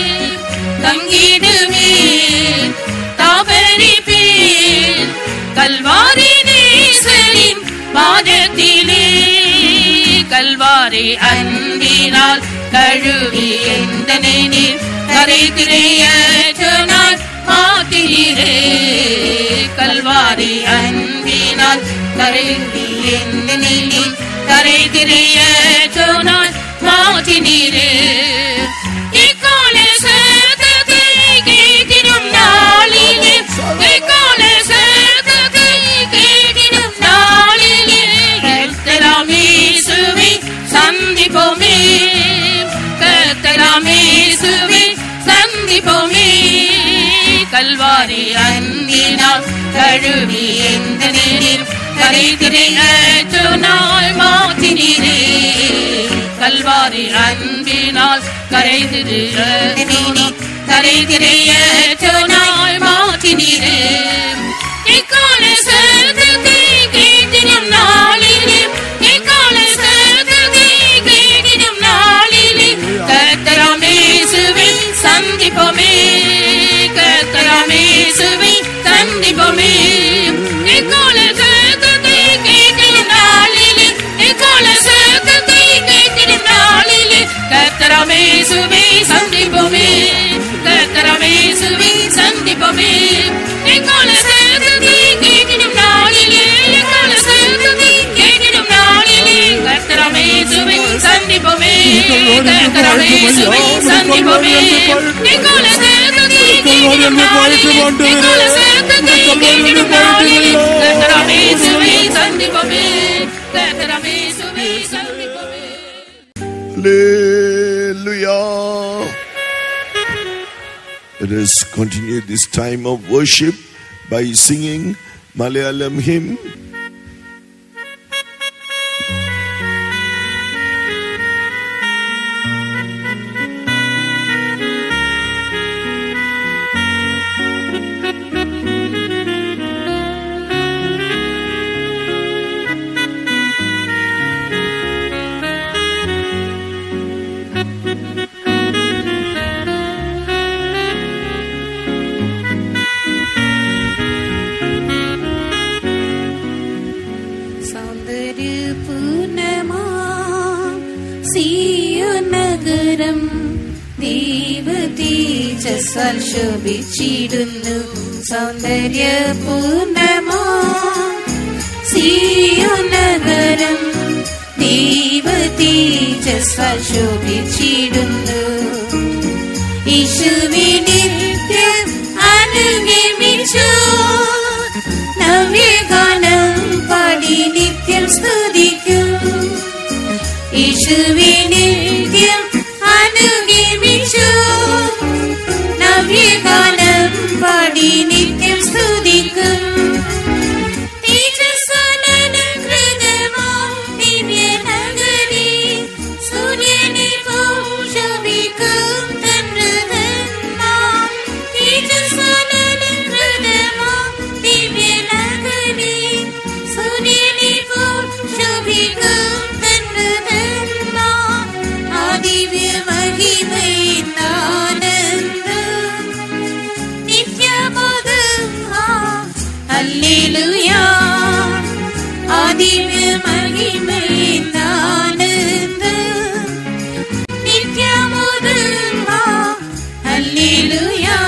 தங்கிடுவேன் தாபரிப்பேன் கல்வாரி நேசரின் பாதத்திலே கல்வாரி அன்பினால் கழுவி எந்த நீர் கரை திரைய சொன்னார் மாத்திரே கல்வாரி அன்பினால் கழுவி எந்த நீர் கரை திரைய சொன்னார் மாத்தினீரே இக்கால சத்தத்தை கேட்கிடும் நாளிலே இக்கால சத்தத்தை கேட்கிடும் நாளிலே கர்த்தராமேசுவை சந்திப்போமே கர்த்தராமேசுவை சந்திப்போமே கல்வாரி அன் கழுவி எந்த நீரில் கரைதிரையற்ற நாள் மாற்றினீரே கல்வாரி அன்பினால் கரைதிரு கரைதிரையற்ற நாள் மாற்றினீரே இக்கால சர்க்கத்தை கேட்டிடும் நாளிலே இக்கால சர்க்கத்தை கேட்டிடும் நாளிலே கத்தராமேசுவை சந்திப்போமே கத்தராமேசுவை சந்திப்போமே இக்கால சர்க்கத்தை கேட்டிடும் நாளிலே இக்கால சர்க்கத்தை கேட்டிடும் நாளிலே கத்தராமேசுவை சந்திப்போமே கத்தராமேசுவை சந்திப்போமே இக்கால சர்க்கத்தை கேட்டிடும் நாளிலே இக்கால சர்க்கத்தை கேட்டிடும் நாளிலே கத்தராமேசுவை சந்திப்போமே கத்தராமேசுவை சந்திப்போமே இக்கால சர்க்கத்தை கேட்டிடும் நாளிலே இக்கால சர்க்கத்தை கேட்டிடும் நாளிலே கத்தராமேசுவை சந்திப்போமே கத்தராமேசுவை சந்திப்போமே Hallelujah. Let us continue this time of worship by singing Malayalam hymn. സൗന്ദര്യപൂർണമാ സിയോനഗരം ദൈവതേജസ്സാൽ ശോഭിച്ചിടുന്നു സൗന്ദര്യപൂർണമാ സിയോനഗരം ദൈവതേജസ്സാൽ ശോഭിച്ചിടുന്നു യേശുവിനെ നിത്യം അനുഗമിച്ചു നവ്യഗാനം പാടി നിത്യം സ്തുതിക്കും യേശുവിനെ നിത്യം അനുഗമിച്ചു നവ്യഗാനം പാടി നിത്യം സ്തുതിക്കും തേജസ്സാലങ്കൃതമാ ദിവ്യനഗരി സൂര്യനെ പോഷവിക്കും തന്നതന്മാ തേജസ്സാലങ്കൃതമാ ദിവ്യനഗരി സൂര്യനെ പോഷവിക്കും തന്നതന്മാ ആ ദിവ്യ മഹിമയിൻ ആനന്ദം നിത്യബോധം ഹല്ലേലൂയാ ആദിവ്യ മഹിമയിൻ ആനന്ദം നിത്യബോധം ഹല്ലേലൂയാ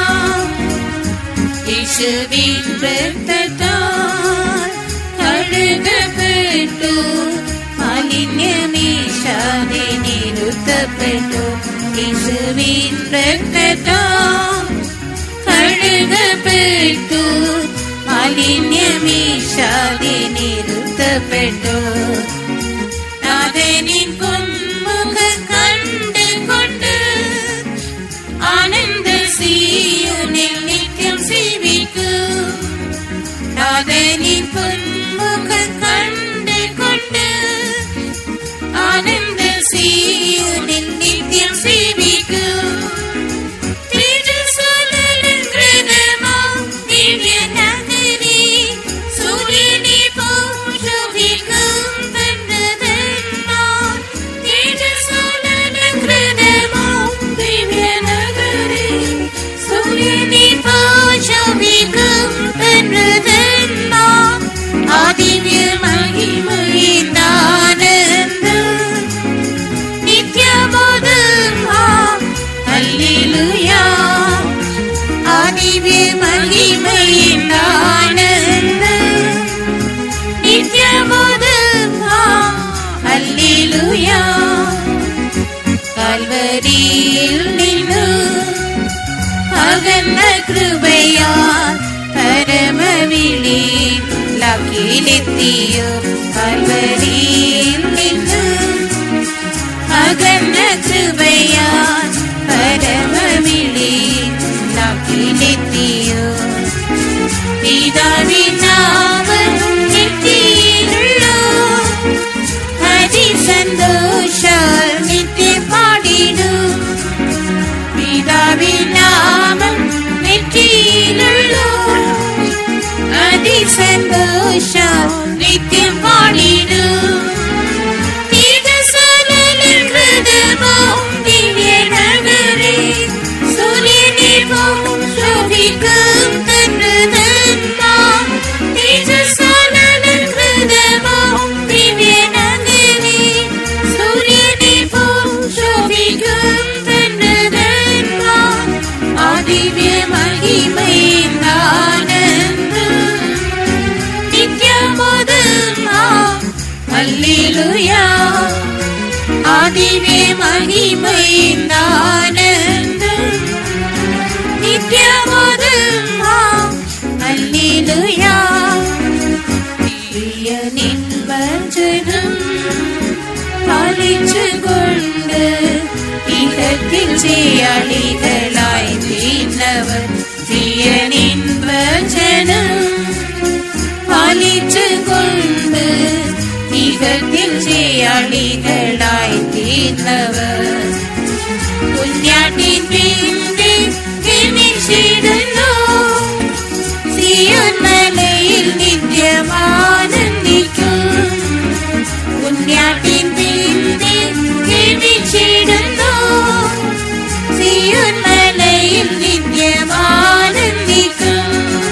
യേശുവിൻ രക്തത്താൽ കഴുകപ്പെട്ടു മാലിന്യമീശാതെ നിരുത്തപ്പെട്ടു യേശുവിൻ രക്തത്താൽ കഴുകപ്പെട്ടു മാലിന്യമീശാതെ നിരുത്തപ്പെട്ടു നാഥനിൻ പൊന്മുഖ കണ്ടുകൊണ്ട് ആനന്ദ സീയുനിൽ നിത്യം സേവിക്കും നാഥനിൻ പൊന്മുഖ കണ്ടുകൊണ്ട് ആനന്ദ സീയുനിൽ നിത്യം സേവിക്കും തേജസ്സാലങ്കൃതമാ ദിവ്യനഗരി സൂര്യനെ പോഷവിക്കും തന്നതന്മാർ. തേജസ്സാലങ്കൃതമാ ദിവ്യനഗരി സൂര്യനെ പോഷവിക്കും തന്നതന്മാർ. ആ ദിവ്യ മഹിമയിൻ ആനന്ദം നിത്യബോധം ഹല്ലേലൂയാ ആ ദിവ്യ മഹിമയിൻ ആനന്ദം നിത്യബോധം ഹല്ലേലൂയാ കാൽവരിയിൽ നിന്നു അകന്ന കൃപയാ പരമവിളിയിലെത്തിയോ കാൽവരിയിൽ നിന്ന് അകന്ന കൃപയാൽ പരമവിളി നാട്ടിലെത്തിയോ பிதாவின் நாமம் நெற்றியிலுள்ளோ அதி சந்தோஷால் நித்திய பாடிடும் பிதாவின் நாமம் நெற்றியிலுள்ளோ அதி சந்தோஷம் நித்தியம் பாடிடும் இது சலலில் கிருதமும் திவ்ய நகரே சூரியனே போம் சோபிக்கும் தன்னுதன்மாம் இது சலலில் கிருதமும் திவ்ய நகரே சூரியனே போம் சோபிக்கும் தன்னுதன்மாம் ஆதிவ்ய மகிமை ஆனந்தம் நித்யமுதம் அல்லேலூயா ஆதிவே மகிமை ஆனந்தம் நித்யமுதம் அல்லேலூயா பிரியனின் வஞ்சனம் பாலிச்சு கொண்டு இகத்தில் செய்யாளிகளாய் தீர்ந்தவர் பிரியனின் வஞ்சனம் பாலிச்சு கொண்டு இகத்தில் செய்யாளிகளாய் தீர்ந்தவர் കുഞ്ഞാട്ടിൻ പിന്നിൽ ജനിച്ചിടുന്നു സിയോൻ മലയിൽ നിത്യമാനന്ദിക്കും കുഞ്ഞാട്ടിൻ പിന്നിൽ ജനിച്ചിടുന്നു സിയോൻ മലയിൽ നിത്യമാനന്ദിക്കും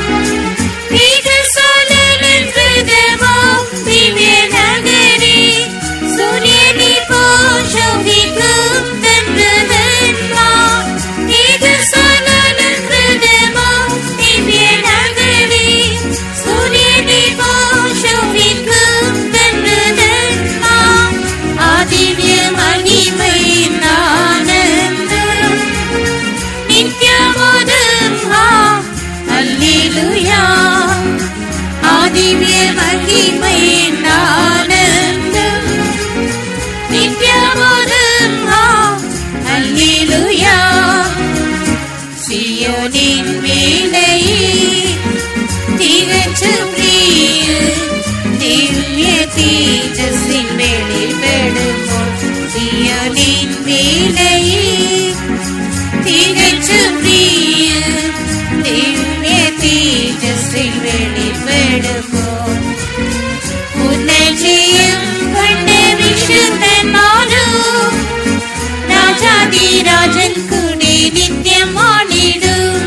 വികസോലൻ ഹൃദയമോ ദിവ്യനഗരി സൂര്യനെ പോഷവിക്കും തന്നതന്മാ വികസോലൻ ഹൃദയമോ ദിവ്യനഗരി സൂര്യനെ പോഷവിക്കും തന്നതന്മാ ആ ദിവ്യ മഹിമയിൻ ആനന്ദം നിത്യമോദം ഹാ அல்லேலூயா ஆதிவ்ய மகிமை ஆனந்தம் நித்யமோதம் அல்லேலூயா சியோனின் வேலையே തികച്ചു പ്രിയ ദിവ്യ തേജസ്സിൻ വെളിപ്പെടുമ്പോൾ സിയോനിൻ വേലയെ തികച്ചു പ്രിയ ദിവ്യ തേജസ്സിൽ വെളിപ്പെടുമ്പോൾ പുനർജയം കണ്ട് വിശുദ്ധന്മാരും രാജാതിരാജൻ കൂടി നിത്യമാണിടും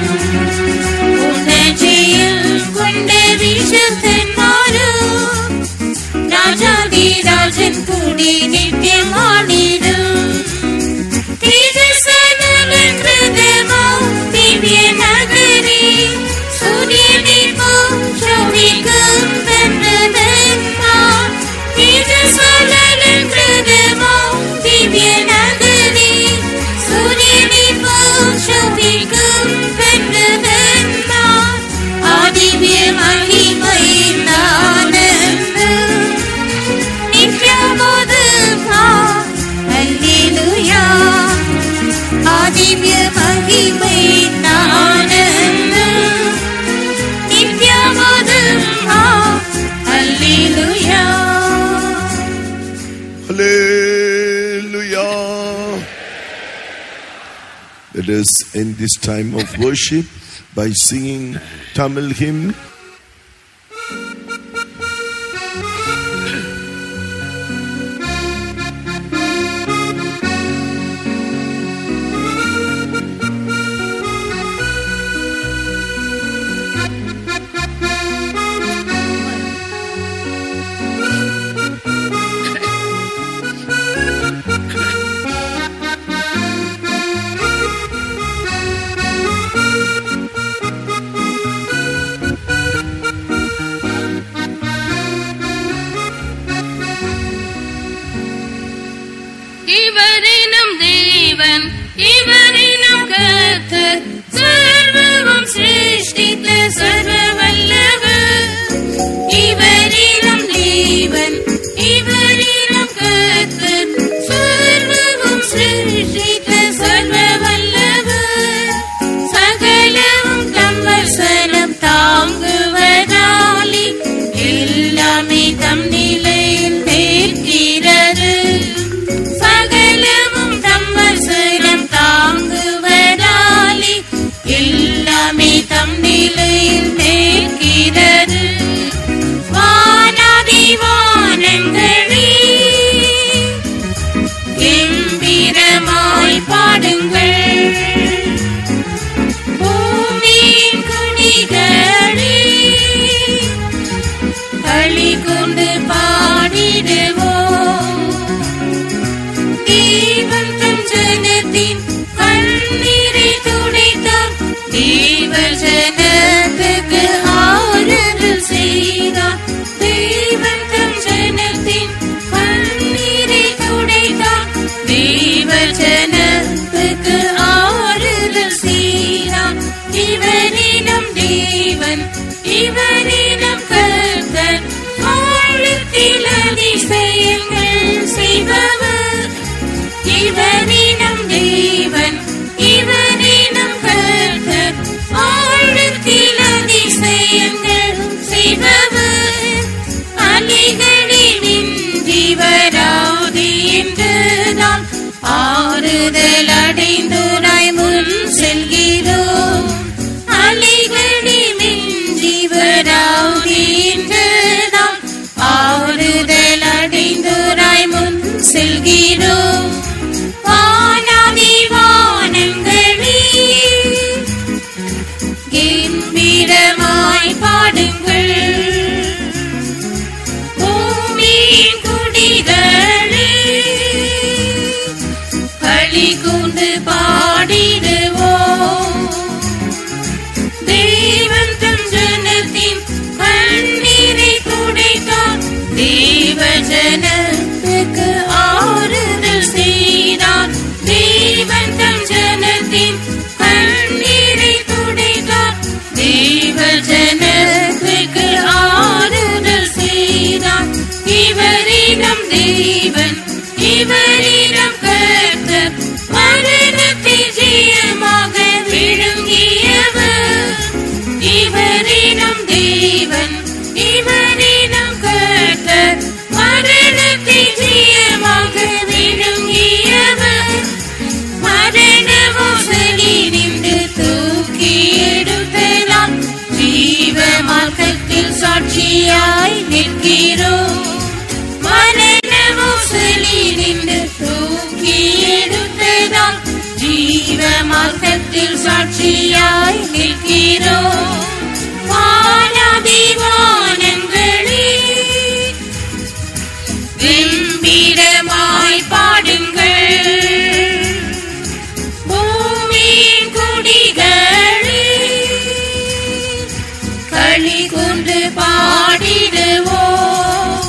പുനർജയം കൊണ്ട് വിശുദ്ധന്മാരും രാജാതിരാജൻ കൂടി നിത്യമാണിടും തേജസ്സനലൻ ഹൃദയമോ ദിവ്യനഗരി സൂര്യനെ പോം ശോഭിക്കും തന്നതന്മാർ തേജസ്സനലൻ ഹൃദയമോ ദിവ്യനഗരി സൂര്യനെ പോം ശോഭിക്കും തന്നതന്മാർ ആ ദിവ്യ മഹിമയിൻ ആനന്ദം നിത്യമോദം ഹല്ലേലൂയാ ആദിവ്യ മഹിമയിൻ ആനന്ദം നിത്യമോദം ഹല്ലേലൂയാ Hallelujah. Let us end this time of worship by singing Tamil hymn. இவரினம் தேவன் இவரினம் கர்த்தர் சர்வமும் சிருஷ்டித்த சர்வ வல்லவர் இவரினம் தேவன் இவரினம் கர்த்தர் சர்வமும் சிருஷ்டித்த சர்வ வல்லவர் சகலமும் தம் வசனம் தாங்குவ ஆறுதல் அடைந்தோராய் முன் செல்கிறோம் அலைகளி மிஞ்சி வராகின்றதாம் ஆறுதல் அடைந்தோராய் முன் செல்கிறோம் வானாதி வானங்களே கம்பீரமாய் பாடுங்கள் பூமியின் குடிகளே களி கூண்டு பாடிடுவோம் தேவன் தம் ஜனத்தின் கண்ணீரை துடைத்தார் தேவ ஜனத்துக்கு ஆறுதல் செய்தார் தேவன் தம் ஜனத்தின் கண்ணீரை துடைத்தார் தேவ ஜனத்துக்கு ஆறுதல் செய்தார் இவரிடம் தேவன் இவரிடம் கர்த்தர் மரணத்தை ஜெயமாக விழுங்கியவர் இவரிடம் தேவன் இவரிடம் கர்த்தர் மரணத்தை ஜெயமாக விழுங்கியவர் மரணமோ சரி நின்று தூக்கி எடுத்தலாம் ஜீவ மார்க்கத்தில் சாட்சியாய் நிற்கிறோம் மரணமோ சரி நின்று தூக்கி எடுத்ததாம் ஜீவ மார்க்கத்தில் சாட்சியாய் நிற்கிறோம் வானாதி வானங்களே கம்பீரமாய் பாடுங்கள் பூமியின் குடிகளே களி கொண்டு பாடிடுவோம்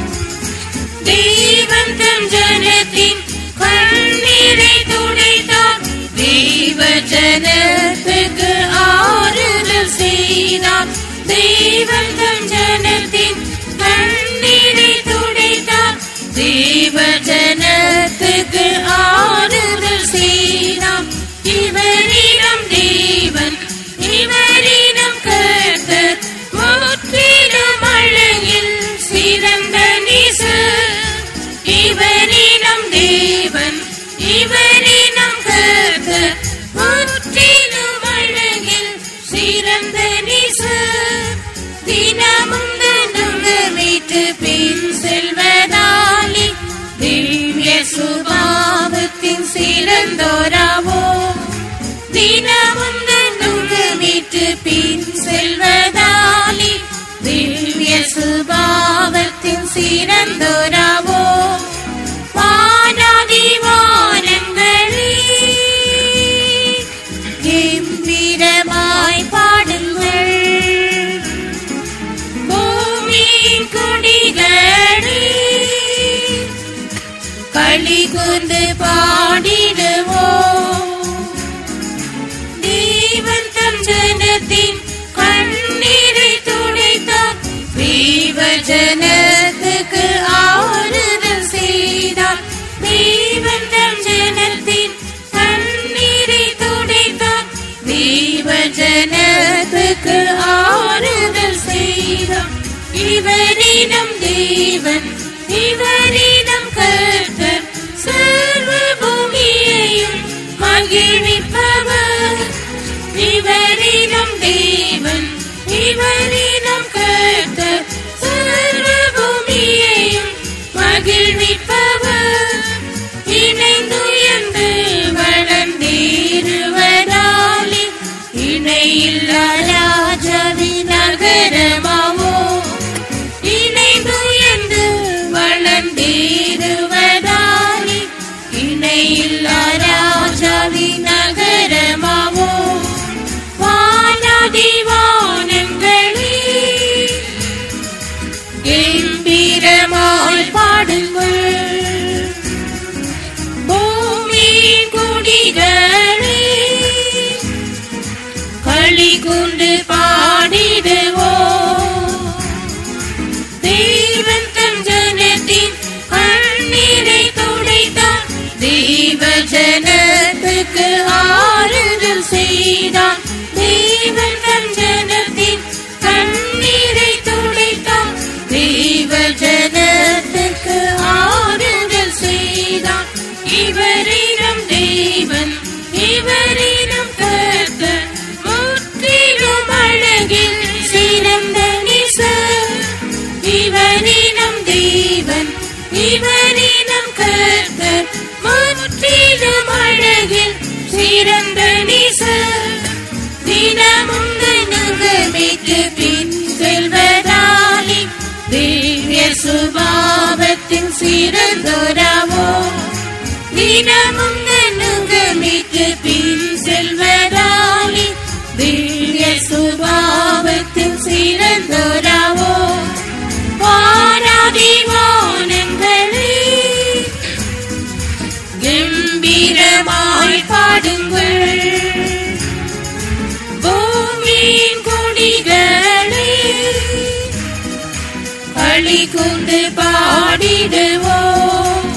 தேவன் தம் ஜனத்தின் கண்ணீரை துடைத்தார் தேவ ஜனத்துக்கு ஆறுதல் செய்தார் தேவன் தம் ஜனத்தின் கண்ணீரை துடைத்தார் தேவ ஜனத்துக்கு ஆறுதல் செய்தார் இவரிடம் தேவன் இவரிடம் கர்த்தர் முற்றிலும் அழகில் சிறந்த நேசர் இவரிடம் தேவன் இவரிடம் கர்த்தர் முற்றிலும் அழகில் சிறந்த நேசர் தினமும் மீட்டு பின் செல்வதாலே திவ்ய சுபாவத்தின் சிறந்தோராவோ தினமும் மீட்டு பின் செல்வதாலே திவ்ய சுபாவத்தின் சிறந்தோராவோ வானாதி வானங்களே கம்பீரமாய் பாடுங்கள் பூமியின் குடிகளே களி கூர்ந்து பாடிடுவோம் தேவன் தம் ஜனத்தின் கண்ணீரை துடைத்தார் தேவ ஜனத்துக்கு ஆறுதல் செய்தார் தேவன் தம் ஜனத்தின் கண்ணீரை துடைத்தார் தேவ ஜனத்துக்கு ஆறுதல் செய்தார் இவரிடம் தேவன் இவரிடம் கர்த்தர் சர்வ பூமியையும் மகிழ்விப்பவர் இவரிடம் தேவன் இவரிடம் கர்த்தர் சர்வ பூமியையும் மகிழ்விப்பவர் இணைந்துயர்ந்து வளர்ந்தேறுவதாலே இணையில்லா ராஜாவி நகரமாவோ இணைந்துயர்ந்து வளர்ந்தேறுவதாலே இணையில்லா ராஜாவி நகரமாவோ வானாதி வானங்களே கம்பீரமாய் பாடுங்கள் பூமியின் குடிகளே களி கொண்டு பாடிடுவோம் தேவன் தம் ஜனத்தின் கண்ணீரை துடைத்தார் தேவ ஜனத்துக்கு ஆறுதல் செய்தார் தேவன் தம் ஜனத்தின் கண்ணீரை துடைத்தார் தேவ ஜனத்துக்கு ஆறுதல் செய்தார் இவரிடம் தேவன் சிறந்த நீசர் தினமும் நுகமிட்டு பின் செல்வதாலே திவ்ய சுபாவத்தின் சிறந்தோராவோ தினமும் நுகமிட்டு பின் செல்வதாலே திவ்ய சுபாவத்தின் சிறந்தோராவோ வாராதி வானங்களே கம்பீரமாய் பாடுங்கள் பூமியின் கொடிகளே களி கொண்டு பாடிடுவோம்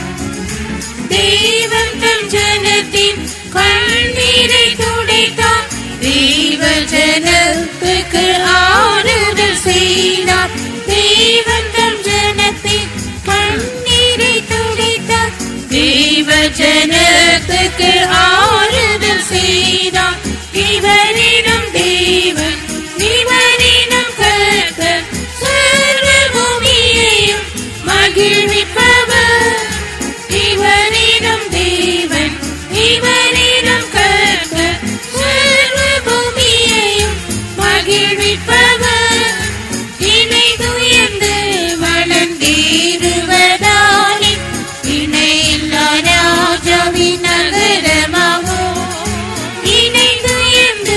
தேவன் தம் ஜனத்தின் கண்ணீரை துடைத்தார் தேவ ஜனத்துக்கு ஆறுதல் செய்தார் தேவன் தம் ஜனத்தின் கண்ணீரை துடைத்தார் தேவ ஜனத்துக்கு ஆறுதல் செய்தார் இவரிடம் தேவன் இவரிடம் கர்த்தர் சர்வ பூமியையும் மகிழ்விப்பவர் இவரிடம் தேவன் இவரிடம் கர்த்தர் சர்வ பூமியையும் மகிழ்விப்பவர் இணைந்துயர்ந்து வளர்ந்திருவதாலே இணையில்லா ராஜாவின் நகரமாகும் இணைந்துயர்ந்து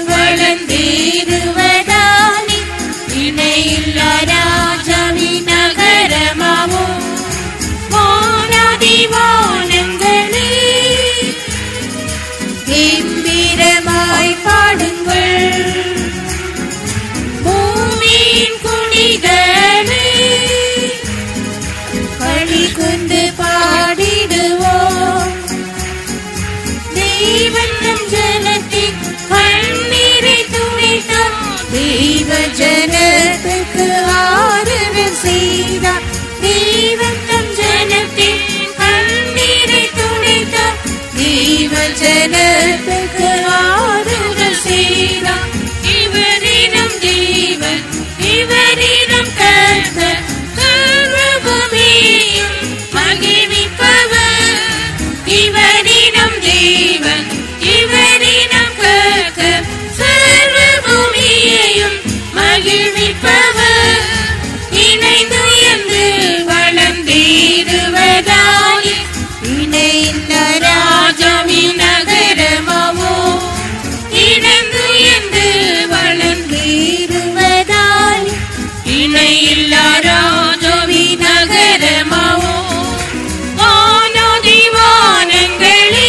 வளர்ந்திருவதாலே இணையில்லா ராஜாவின் நகரமாகும் வானாதி வானங்களே கம்பீரமாய் பாடுங்கள் பூமியின் குடிகளே களி கொண்டு பாடிடுவோம் தேவன் நம் ஜனத்தின் கண்ணீரை துடைத்தார் தேவ ஜனத்துக்கு ஆறுதல் செய்தார் தேவன் நம் ஜனத்தின் கண்ணீரை துடைத்தார் தேவ ஜனத்துக்கு ஆறுதல் செய்தார் இவரிடம் தேவன் இவரிடம் கர்த்தர் சர்வபூமியையும் மகிழ்விப்பவர் இவரிடம் தேவன் இவரிடம் கர்த்தர் சர்வபூமியையும் மகிழ்விப்பவர் இணைந்துயர்ந்து வளர்ந்திடுவதாலே இணைந்த ராஜாவின் நகரமாவோ இணைந்துயர்ந்து வளர்ந்திடுவதாலே இணையில்லா ராஜாவின் நகரமாவோ வானதி வானங்களே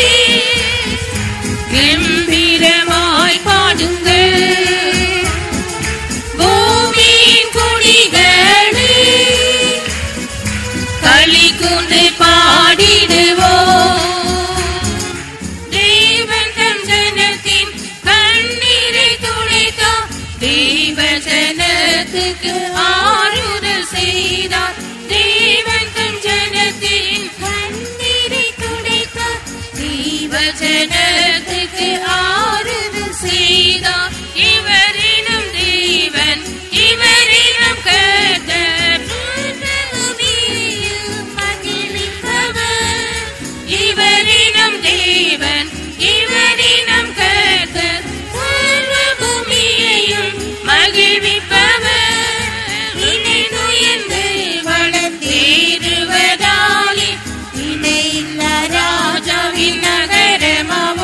கம்பீரமாய் பாடுங்கள் பூமியின் குடிகளே களி கொண்டு பாடிடுவோம் தேவன் தம் ஜனத்தின் கண்ணீரை துடைத்தார் தேவ ஜனத்துக்கு ஆறுதல் செய்தார் தேவன் தம் ஜனத்தின் கண்ணீரை துடைத்தார் தேவ ஜனத்துக்கு ஆறுதல் செய்தார் இவரினும் தேவன் இவரினும் கர்த்தர் பூமியில் மகிழ்விப்பவர். இவரினும் தேவன் இவரினும் கர்த்தர் சர்வ பூமியையும் மகிழ்விப்பவர் இணைந்துயர்ந்து வளர்ந்தேறுவதாலே இணையில்லா ராஜாவின் நகரமாவோ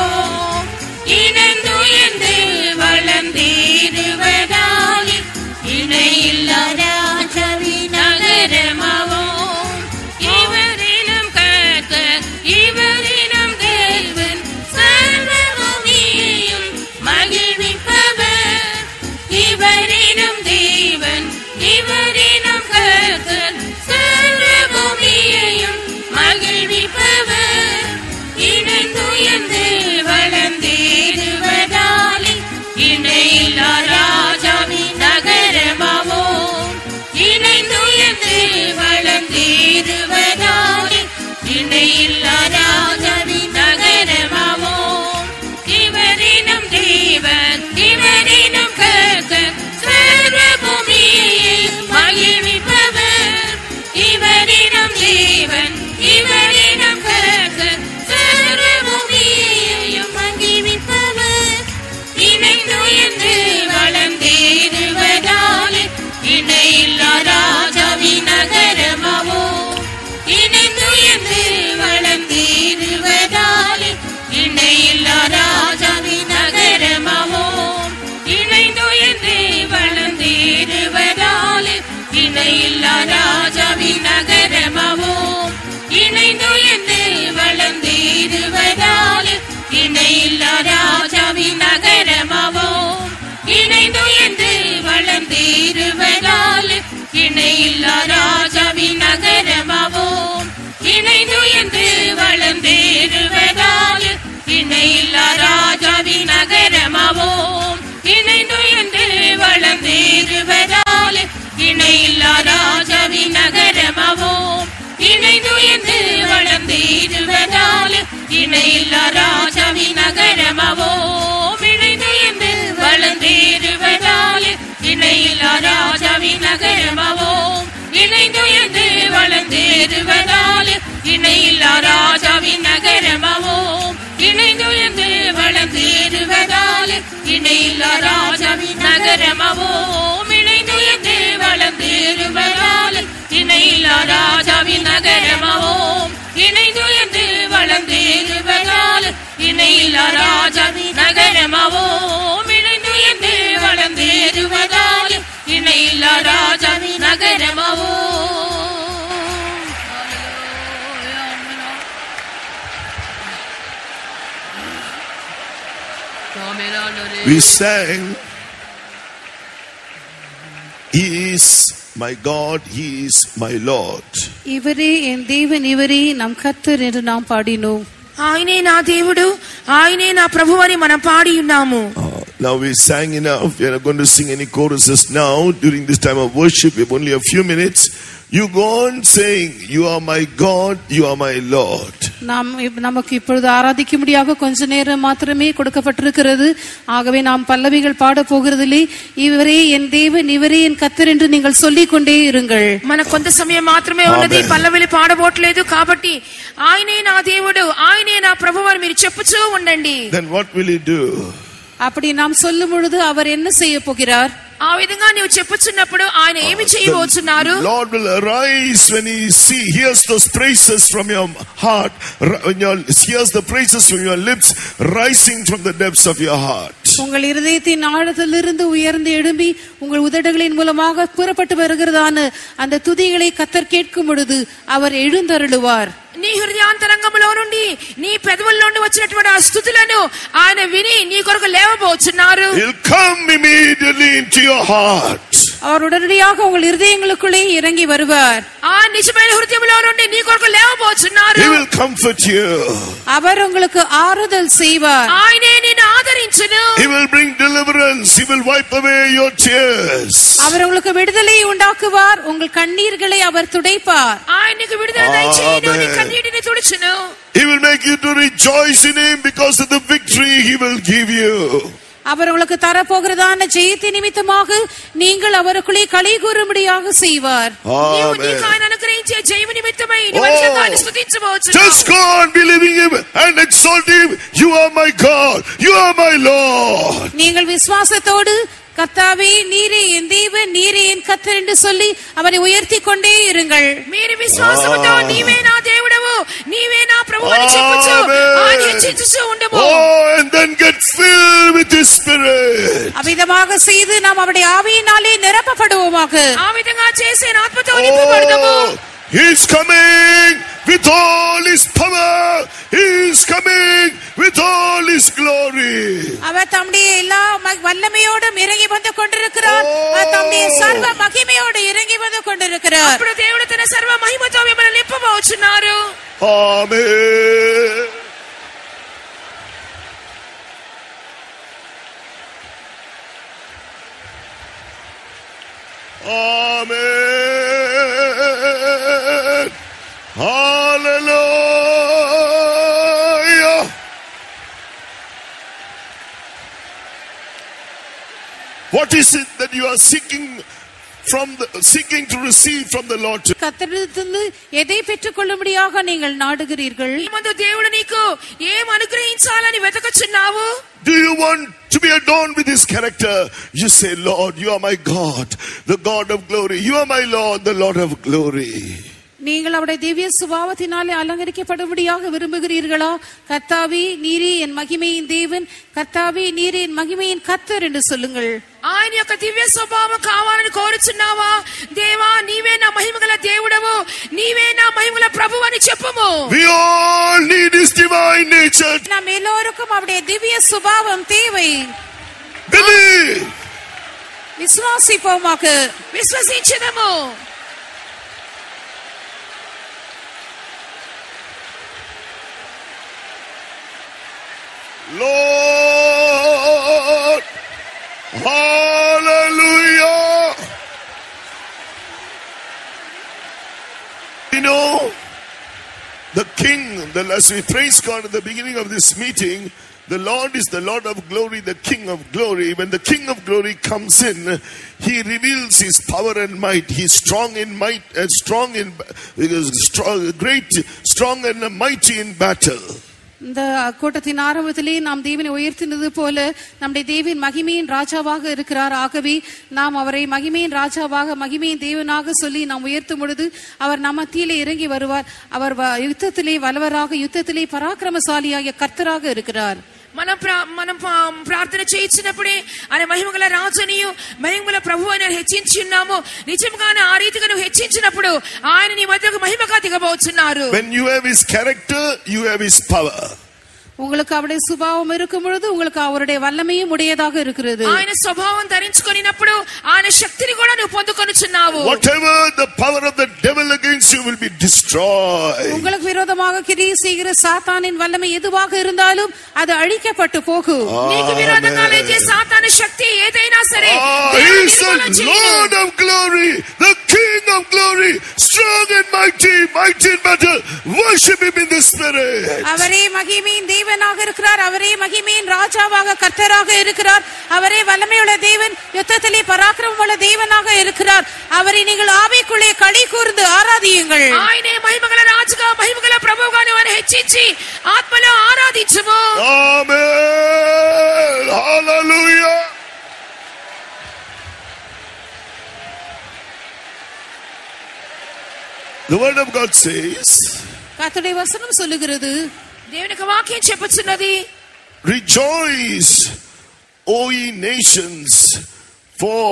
ராஜாவின் நகரமாவோம் இணைந்துயர்ந்து வளர்ந்திருவதால் இணையில்லா ராஜாவின் நகரமாவோம் இணைந்துயர்ந்து வளர்ந்திருவதால் இணையில்லா ராஜாவின் நகரமாவோம் இணைந்துயர்ந்து வளர்ந்திருவதால் இணையில்லா ராஜாவின் நகரமாவோம் இணைந்துயர்ந்து வளர்ந்திருவதால் இணையில்லா ராஜாவின் நகரமாவோம் இணைந்துயர்ந்து வளர்ந்திருவதால் இணையில்லா ராஜாவின் நகரமாவோம் இணைந்துயர்ந்து வளர்ந்திருவதால் இணையில்லா ராஜாவின் நகரமாவோம் இணைந்துயர்ந்து வளர்ந்திருவதால் இணையில்லா ராஜாவின் நகரமாவோம் We sang, He is my God, He is my Lord. இவரே என் தேவன் இவரே நம் கர்த்தர் என்று நாம் பாடினோம் ఆయనే నా దేవుడు ఆయనే నా ప్రభు అని మనం పాడి ఉన్నాము Uh, now we sang enough. We are not going to sing any choruses now. During this time of worship, we have only a few minutes. You go on saying, You are my God, you are my Lord. நாம் இப்- நமக்கு இப்பொழுது ஆராதிக்கும்படியாக கொஞ்ச நேரம் மாத்திரமே கொடுக்கப்பட்டிருக்கிறது ஆகவே நாம் பல்லவிகள் பாட போகிறதில்லை இவரே என் தேவன் இவரே என் கத்தர் என்று நீங்கள் சொல்லிக் கொண்டே இருங்கள் మన కొంత సమయం మాత్రమే ఉన్నది Amen. పల్లవిని పాడబోట్లేదు కాబట్టి ఆయనే నా దేవుడు ఆయనే నా ప్రభు అని మీరు చెప్పుచూ ఉండండి Then what will He do? அப்படி நாம் சொல்லும் பொழுது அவர் என்ன செய்ய போகிறார் ఆ విధంగా నీవు చెప్పుచున్నప్పుడు ఆయన ఏమి చేయబోతున్నారు Lord will arise when He see, hears those praises from your heart, ri- when your, hears the praises from your lips rising from the depths of your heart. உங்கள் இருதயத்தின் ஆழத்திலிருந்து உயர்ந்து எழும்பி உங்கள் உதடுகளின் மூலமாக கூறப்பட்டு வருகிறதான அந்த துதிகளை கத்தர் கேட்கும் பொழுது அவர் எழுந்தருளுவார் నీ హృదయాంతరంగంలో నుండి నీ పెదవుల నుండి వచ్చినటువంటి ఆ స్థుతులను ఆయన విని నీ కొరకు లేవబోచున్నారు He'll come immediately into your heart. அவர் உடனடியாக உங்கள் இருதயங்களுக்குள்ளே இறங்கி வருவார் ఆ నిజమైన హృదయంలో నుండి నీ కొరకు లేవబోచున్నారు He will comfort you. அவர் உங்களுக்கு ஆறுதல் செய்வார் ఆయనే నిన్ను ఆదరించును He will bring deliverance. He will wipe away your tears. அவர் உங்களுக்கு விடுதலை உண்டாக்குவார் உங்கள் கண்ணீர்களை அவர் துடைப்பார் ఆయన నీకు విడుదల దయచేయును నీ Amen. కన్నీటిని తుడుచును He will make you to rejoice in Him because of the victory He will give you. அவர் உங்களுக்கு தரப்போகிறதான ஜெயத்தை நிமித்தமாக நீங்கள் அவருக்குள்ளே களி கூறும்படியாக செய்வார் నీవు Amen. నీకు ఆయన అనుగ్రహించే జైవ నిమిత్తమై నీ వంశకాన్ని స్తుతించవచ్చు Just go on believing Him and exalt Him. You are my God. You are my Lord. நீங்கள் விசுவாசத்தோடு கத்தாவே நீரே என் தேவன் நீரே என் கத்தர் என்று சொல்லி அவரை உயர்த்தி கொண்டே இருங்கள் మీరు విశ్వాసముతో నీవే నా దేవుడవు నీవే నా ప్రభు అని చెప్పుచు Amen. ఆయన హెచ్చించుచు ఉండము Oh, and then get filled with His Spirit. அவ்விதமாக செய்து நாம் அவருடைய ஆவியினாலே நிரப்பப்படுவோமாக ఆ విధంగా చేసే ఆత్మతో నింపబడదాము Oh, He's coming with all His power. He's coming with all His glory. அவர் தம்முடைய எல்லா ம- வல்லமையோடும் இறங்கி வந்து கொண்டிருக்கிறார் ஓ. அவர் தம்முடைய சர்வ மகிமையோடு இறங்கி வந்து கொண்டிருக்கிறார் అప్పుడు దేవుడు తన సర్వ మహిమతో మిమ్మల్ని నింపబోచున్నారు Amen. Amen. Hallelujah. What is it that you are seeking from the seeking to receive from the Lord? கத்தரிடத்திலிருந்து எதை பெற்றுக்கொள்ளும்படியாக நீங்கள் நாடுகிறீர்கள் ఈ ముందు దేవుడు నీకు ఏం అనుగ్రహించాలని వెతకచున్నావు Do you want to be adorned with his character? You say, Lord, you are my God, the God of glory. You are my Lord, the Lord of glory. நீங்கள் அவருடைய திவ்ய சுபாவத்தினாலே அலங்கரிக்கப்படும்படியாக விரும்புகிறீர்களா கர்த்தாவே நீரே என் மகிமையின் தேவன் கர்த்தாவே நீரே என் மகிமையின் கத்தர் என்று சொல்லுங்கள் ఆయన యొక్క దివ్య స్వభావం కావాలని కోరుచున్నావా దేవా నీవే నా మహిమగల దేవుడవు నీవే నా మహిమగల ప్రభు అని చెప్పుము We all need his divine nature. நம் எல்லோருக்கும் அவருடைய திவ்ய சுபாவம் தேவை Believe. விசுவாசிப்போமாக విశ్వసించదము Lord. Hallelujah. The King, the, as we praise God at the beginning of this meeting, the Lord is the Lord of glory, the King of glory. When the King of glory comes in, He reveals His power and might. He's strong in might, and strong in, strong, great, strong and mighty in battle. இந்த கூட்டத்தின் ஆரம்பத்திலே நாம் தேவனை உயர்த்தினது போல நம்முடைய தேவின் மகிமையின் ராஜாவாக இருக்கிறார் ஆகவே நாம் அவரை மகிமையின் ராஜாவாக மகிமையின் தேவனாக சொல்லி நாம் உயர்த்தும் பொழுது அவர் நம்ம மத்தியிலே இறங்கி வருவார் அவர் வ- யுத்தத்திலே வல்லவராக యుద్ధத்திலே పరాక్రమశాలియాయ కర్తరాக இருக்கிறார் మనం ప్రా- మనం పా- ప్రార్థన చేయించినప్పుడే ఆయన మహిమగల రాజునియు మహిమగల ప్రభు అని హెచ్చించి ఉన్నాము నిజంగానే ఆ రీతిగా నువ్వు హెచ్చించినప్పుడు ఆయన నీ మధ్యకు మహిమగా దిగబోతున్నారు When you have His character, you have His power. உங்களுக்கு அவருடைய சுபாவம் இருக்கும் பொழுது உங்களுக்கு அவருடைய வல்லமையும் உடையதாக இருக்கிறது ఆయన స్వభావం ధరించుకొనినప్పుడు ఆయన శక్తిని కూడా నువ్వు పొందుకొనుచున్నావు Whatever the power of the devil against you will be destroyed. உங்களுக்கு விரோதமாக கிரியை செய்கிற சாத்தானின் வல்லமை எதுவாக இருந்தாலும் அது அழிக்கப்பட்டு போகும் నీకు విరోధంగా లేచే సాతాను శక్తి ఏదైనా సరే Ah, దేవుడు He is నిర్మూలన the చేయను. Lord of glory, the King of glory, strong and mighty, mighty in battle. Worship Him in the Spirit. அவரே மகிமையின் தேவனாக இருக்கிறார் அவரே மகிமையின் ராஜாவாக கர்த்தராக இருக்கிறார் அவரே வல்லமையுள்ள தேவன் யுத்தத்திலே பராக்கிரமமுள்ள தேவனாக இருக்கிறார் அவரை நீங்கள் ஆவிக்குள்ளே களி கூர்ந்து ஆராதியுங்கள் ఆయనే మహిమగల రాజుగా మహిమగల ప్రభువుగా నువ్వు ఆయన హెచ్చించి ఆత్మలో ఆరాధించుము Amen. Hallelujah. The word of God says, கர்த்தருடைய வசனம் சொல்லுகிறது దేవుని యొక్క వాక్యం చెప్పుచున్నది Rejoice, O ye nations, for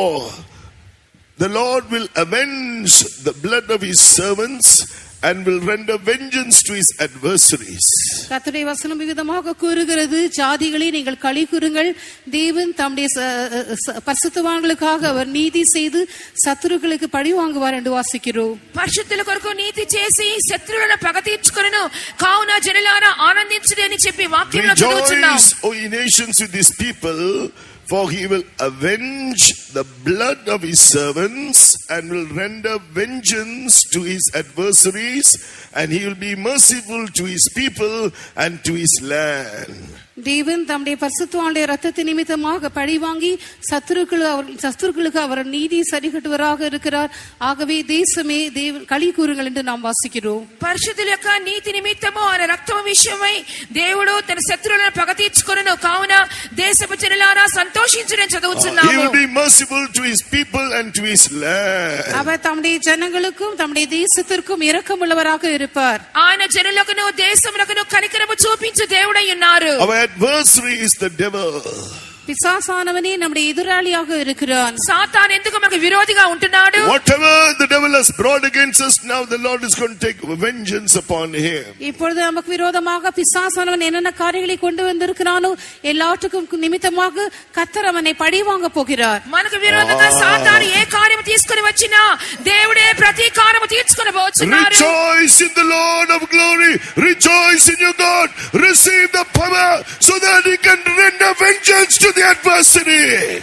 the Lord will avenge the blood of his servants and will render vengeance to his adversaries. கர்த்தருடைய வசனம் விவிதமாக கூறுகிறது ஜாதிகளை நீங்கள் களி கூறுங்கள் தேவன் தம்முடைய ச- ச- பரிசுத்தவான்களுக்காக அவர் நீதி செய்து சத்துருக்களுக்கு பழி வாங்குவார் என்று வாசிக்கிறோம் పరిశుద్ధుల కొరకు నీతి చేసి శత్రువులను పగ తీర్చుకొనును కావున జనులారా ఆనందించుడి అని చెప్పి వాక్యంలో చదువుతున్నాం Rejoice, O ye nations, with his people, for he will avenge the blood of his servants and will render vengeance to his adversaries, and he will be merciful to his people and to his land. தேவன் தம்முடைய பரிசுத்தவானுடைய ரத்தத்தை நிமித்தமாக பழி வாங்கி சத்துருக்கள் அவர் சத்துருக்களுக்கு அவர் நீதி சரி கட்டுவராக இருக்கிறார் ஆகவே தேசமே தேவன் களி கூறுங்கள் என்று நாம் வாசிக்கிறோம் పరిశుద్ధుల యొక్క నీతి నిమిత్తము ఆయన రక్తం విషయమై దేవుడు తన శత్రువులను పగ తీర్చుకొనును కావున దేశపు జనులారా సంతోషించడం He చదువుతున్నాము will be merciful to his people and to his land. அவர் தம்முடைய ஜனங்களுக்கும் தம்முடைய தேசத்திற்கும் இரக்கமுள்ளவராக இருப்பார் ఆయన జనులకును దేశములకును కనికరము చూపించు దేవుడై ఉన్నారు Our adversary is the devil. பிசாசானவனே நம்முடைய எதிராளியாக இருக்கிறான் సాతాన్ ఎందుకు మనకు విరోధిగా ఉంటున్నాడు Whatever the devil has brought against us, now the Lord is going to take vengeance upon him. இப்பொழுது நமக்கு விரோதமாக பிசாசானவன் என்னென்ன காரியங்களை கொண்டு வந்திருக்கிறானோ எல்லாற்றுக்கும் நிமித்தமாக கத்தர் அவனை பழி வாங்க போகிறார் మనకు విరోధంగా సాతాను ఏ కార్యము తీసుకుని వచ్చినా దేవుడే ప్రతీకారము తీసుకుని పోచున్నారు Rejoice in the Lord of glory. Rejoice in your God. Receive the power so that he can render vengeance to the adversary.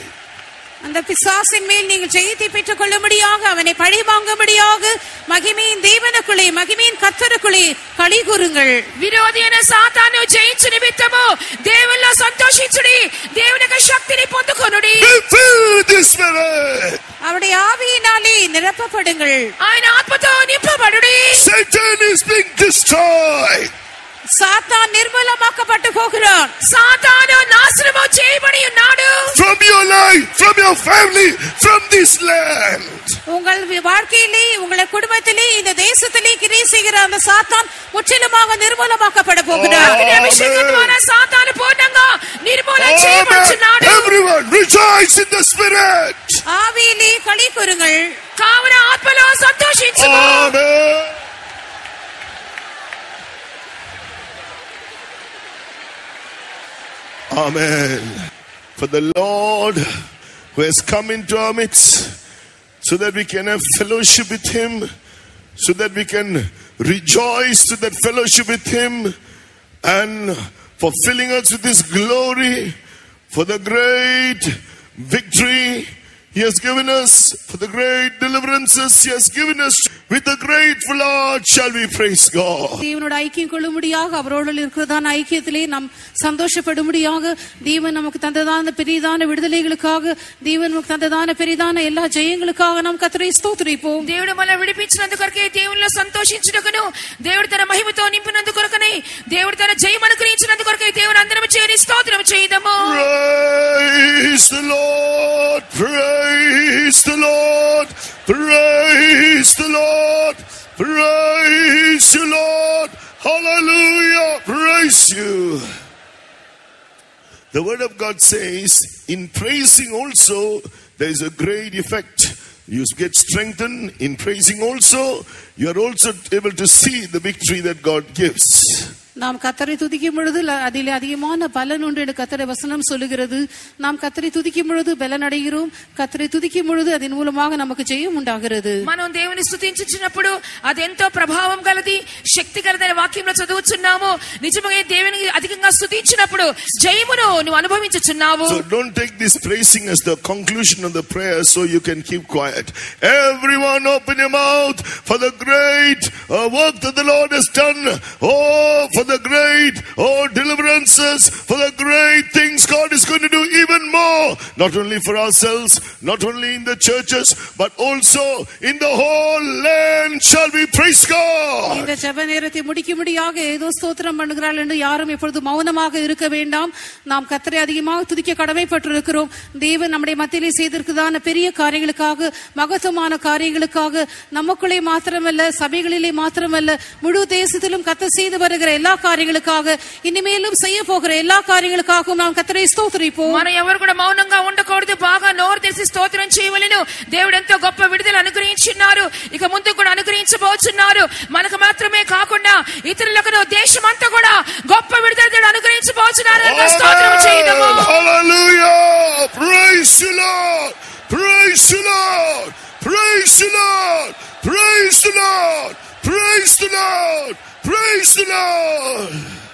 அந்த பிசாசின் மேல் நீங்கள் ஜெயத்தை பெற்றுக் கொள்ளும்படியாக அவனை பழி வாங்கும்படியாக மகிமையின் தேவனுக்குள்ளே மகிமையின் கத்தருக்குள்ளே களி கூறுங்கள் విరోధి అయిన సాతాను జయించు నిమిత్తము దేవుల్లో సంతోషించుడి దేవుని యొక్క శక్తిని పొందుకొనుడి Be filled with the Spirit. அவருடைய ஆவியினாலே நிரப்பப்படுங்கள் ఆయన ఆత్మతో నింపబడుడి Satan is being destroyed. சாத்தான் நிர்மூலமாக்கப்பட்டு போகிறான் సాతాను నాశనము చేయబడి ఉన్నాడు From your life, from your family, from this land. உங்கள் வாழ்க்கையிலே உங்கள் குடும்பத்திலே இந்த தேசத்திலே கிரியை செய்கிற அந்த சாத்தான் முற்றிலுமாக நிர்மூலமாக்கப்பட போகிறார் అగ్ని అభిషేకం ద్వారా సాతాను పూర్ణంగా నిర్మూలన Amen. చేయబడుచున్నాడు Everyone rejoice in the Spirit. ஆவியிலே களி கூறுங்கள் కావున ఆత్మలో సంతోషించు Amen. Amen. For the Lord who has come into our midst so that we can have fellowship with Him, so that we can rejoice to that fellowship with Him, and for filling us with His glory, for the great victory He has given us, for the great deliverances He has given us. We with the grateful heart shall we praise God. தேவனோட ஐக்கியம் கொள்ளும்படியாக அவரோடு இருக்கிறதான ஐக்கியத்திலே நாம் சந்தோஷப்படும்படியாக தேவன் நமக்கு தந்ததான பெரிதான விடுதலைகளுக்காக தேவன் நமக்கு தந்ததான பெரிதான எல்லா ஜெயங்களுக்காக நாம் கத்தரை ஸ்தோத்திரிப்போம் దేవుడు మనల్ని విడిపించినందు కొరకే దేవునిలో సంతోషించుటకును దేవుడు తన మహిమతో నింపినందు కొరకనే దేవుడు తన జయం అనుగ్రహించినందు కొరకే దేవుడు అందరం చేరి స్తోత్రం చేయదము Praise the Lord, praise the Lord, praise the Lord, praise you, Lord. Hallelujah, praise you. The word of God says, in praising also, there is a great effect. You get strengthened in praising also. You are also able to see the victory that God gives. நாம் கத்தரை துதிக்கும் பொழுது ல- அதில் அதிகமான பலன் உண்டு என்று கத்தரை வசனம் சொல்லுகிறது நாம் கத்தரை துதிக்கும் பொழுது பலன் அடைகிறோம் கத்தரை துதிக்கும் பொழுது அதன் மூலமாக நமக்கு ஜெயம் உண்டாகிறது మనం దేవుని స్థుతించినప్పుడు అదెంతో ప్రభావం గలది శక్తి గలదని వాక్యంలో చదువుచున్నాము నిజంగా దేవుని అధికంగా స్థుతించినప్పుడు జయమును నువ్వు అనుభవించుచున్నావు So don't take this praising as the conclusion of the prayer so you can keep quiet. Everyone open your mouth for the great uh, work that the Lord has done. Oh, for the great, oh, deliverances, for the great things God is going to do even more. Not only for ourselves, not only in the churches, but also in the whole land shall we praise God. இந்த ஜெப நேரத்தை முடிக்கும்படியாக ஏதோ ஸ்தோத்திரம் பண்ணுகிறாள் என்று யாரும் எப்பொழுது மௌனமாக இருக்க வேண்டாம் நாம் கத்தரை அதிகமாக துதிக்க கடமைப்பட்டிருக்கிறோம் தேவன் நம்முடைய மத்தியிலே செய்திருக்கிறதான பெரிய காரியங்களுக்காக மகத்துவமான காரியங்களுக்காக நமக்குள்ளே மாத்திரமல்ல சபைகளிலே மாத்திரமல்ல முழு தேசத்திலும் கத்த செய்து வருகிற எல்லா காரியங்களுக்காக இனிமேலும் செய்ய போகிற எல்லா காரியங்களுக்காகவும் நாம் கத்தரை ஸ்தோத்திரிப்போம் మనం ఎవరు కూడా మౌనంగా ఉండకూడదు బాగా నోరు తెరిచి స్తోత్రం చేయవలెను దేవుడు ఎంతో గొప్ప విడుదల అనుగ్రహించున్నారు ఇక ముందు కూడా అనుగ్రహించబోతున్నారు మనకు మాత్రమే కాకుండా ఇతరులకు దేశమంతా కూడా గొప్ప విడుదల దేవుడు అనుగ్రహించబోతున్నారు కనుక స్తోత్రం చేయదము Hallelujah! Praise the Lord! Praise the Lord! Praise the Lord! Praise the Lord! Praise the Lord! Praise the Lord!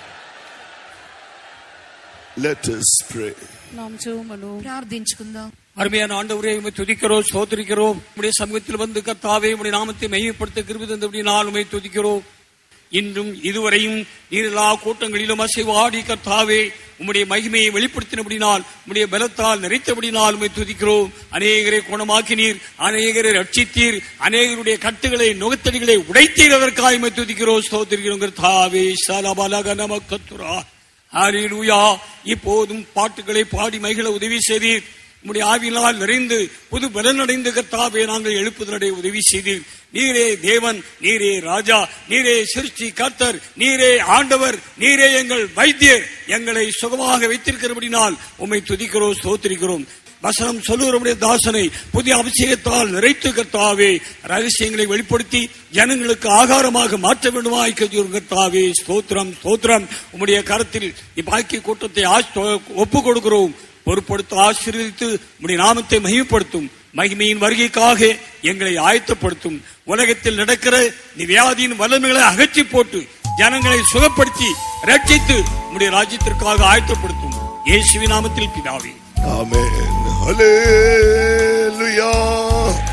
Let us pray. நாம் ஜெபம் பண்ணுவோம் ప్రార్థించుకుందాం அருமையான ஆண்டவரே உமை துதிக்கிறோம் சோதரிக்கிறோம் உடைய சமூகத்தில் வந்து கர்த்தாவே உடைய நாமத்தை மையப்படுத்த கிருபி தந்தபடி நாள் உமை துதிக்கிறோம் இன்றும் இதுவரையும் நீரெல்லா கூட்டங்களிலும் அசைவாடி கர்த்தாவே உம்முடைய மகிமையை வெளிப்படுத்தினபடினால் உம்முடைய பலத்தால் நிறைத்தபடினால் உமை துதிக்கிறோம் அநேகரை குணமாக்கினீர் அநேகரை ரட்சித்தீர் அநேகருடைய கட்டுகளை நுகத்தடிகளை உடைத்தீர் அதற்காக உமை துதிக்கிறோம் ஸ்தோத்திரிக்கிறோம் கர்த்தாவே சலபலக நமக்கத்துரா ஹalleluya இப்போதும் பாட்டுகளை பாடி மகிழ உதவி செய்தீர் உம்முடைய ஆவியினால் நிறைந்து புது பலனடைந்த கர்த்தாவே நாங்கள் எழுப்புதலடைய உதவி செய்தீர் நீரே தேவன் நீரே ராஜா நீரே சிருஷ்டி கர்த்தர் நீரே ஆண்டவர் நீரே எங்கள் வைத்தியர் எங்களை சுகமாக வைத்திருக்கிறபடினால் உம்மை துதிக்கிறோம் ஸ்தோத்திரிக்கிறோம் வசனம் சொல்லுகிறவருடைய தாசனை புதிய அபிஷேகத்தால் நிறைத்து கர்த்தாவே ரகசியங்களை வெளிப்படுத்தி ஜனங்களுக்கு ஆகாரமாக மாற்ற வேண்டுமாய் கஜூர் கர்த்தாவே ஸ்தோத்திரம் ஸ்தோத்திரம் உம்முடைய கரத்தில் இப்பாக்கிய கூட்டத்தை ஆஸ்- ஒப்புக் கொடுக்கிறோம் பொறுப்படுத்த ஆசீர்வதித்து உம்முடைய நாமத்தை மகிமைப்படுத்தும் மகிமையின் வருகைக்காக எங்களை ஆயத்தப்படுத்தும் உலகத்தில் நடக்கிற இந்த வியாதியின் வல்லமைகளை அகற்றி போட்டு ஜனங்களை சுகப்படுத்தி ரட்சித்து உம்முடைய ராஜ்யத்திற்காக ஆயத்தப்படுத்தும் இயேசுவின் நாமத்தில் பிதாவே Amen. Hallelujah.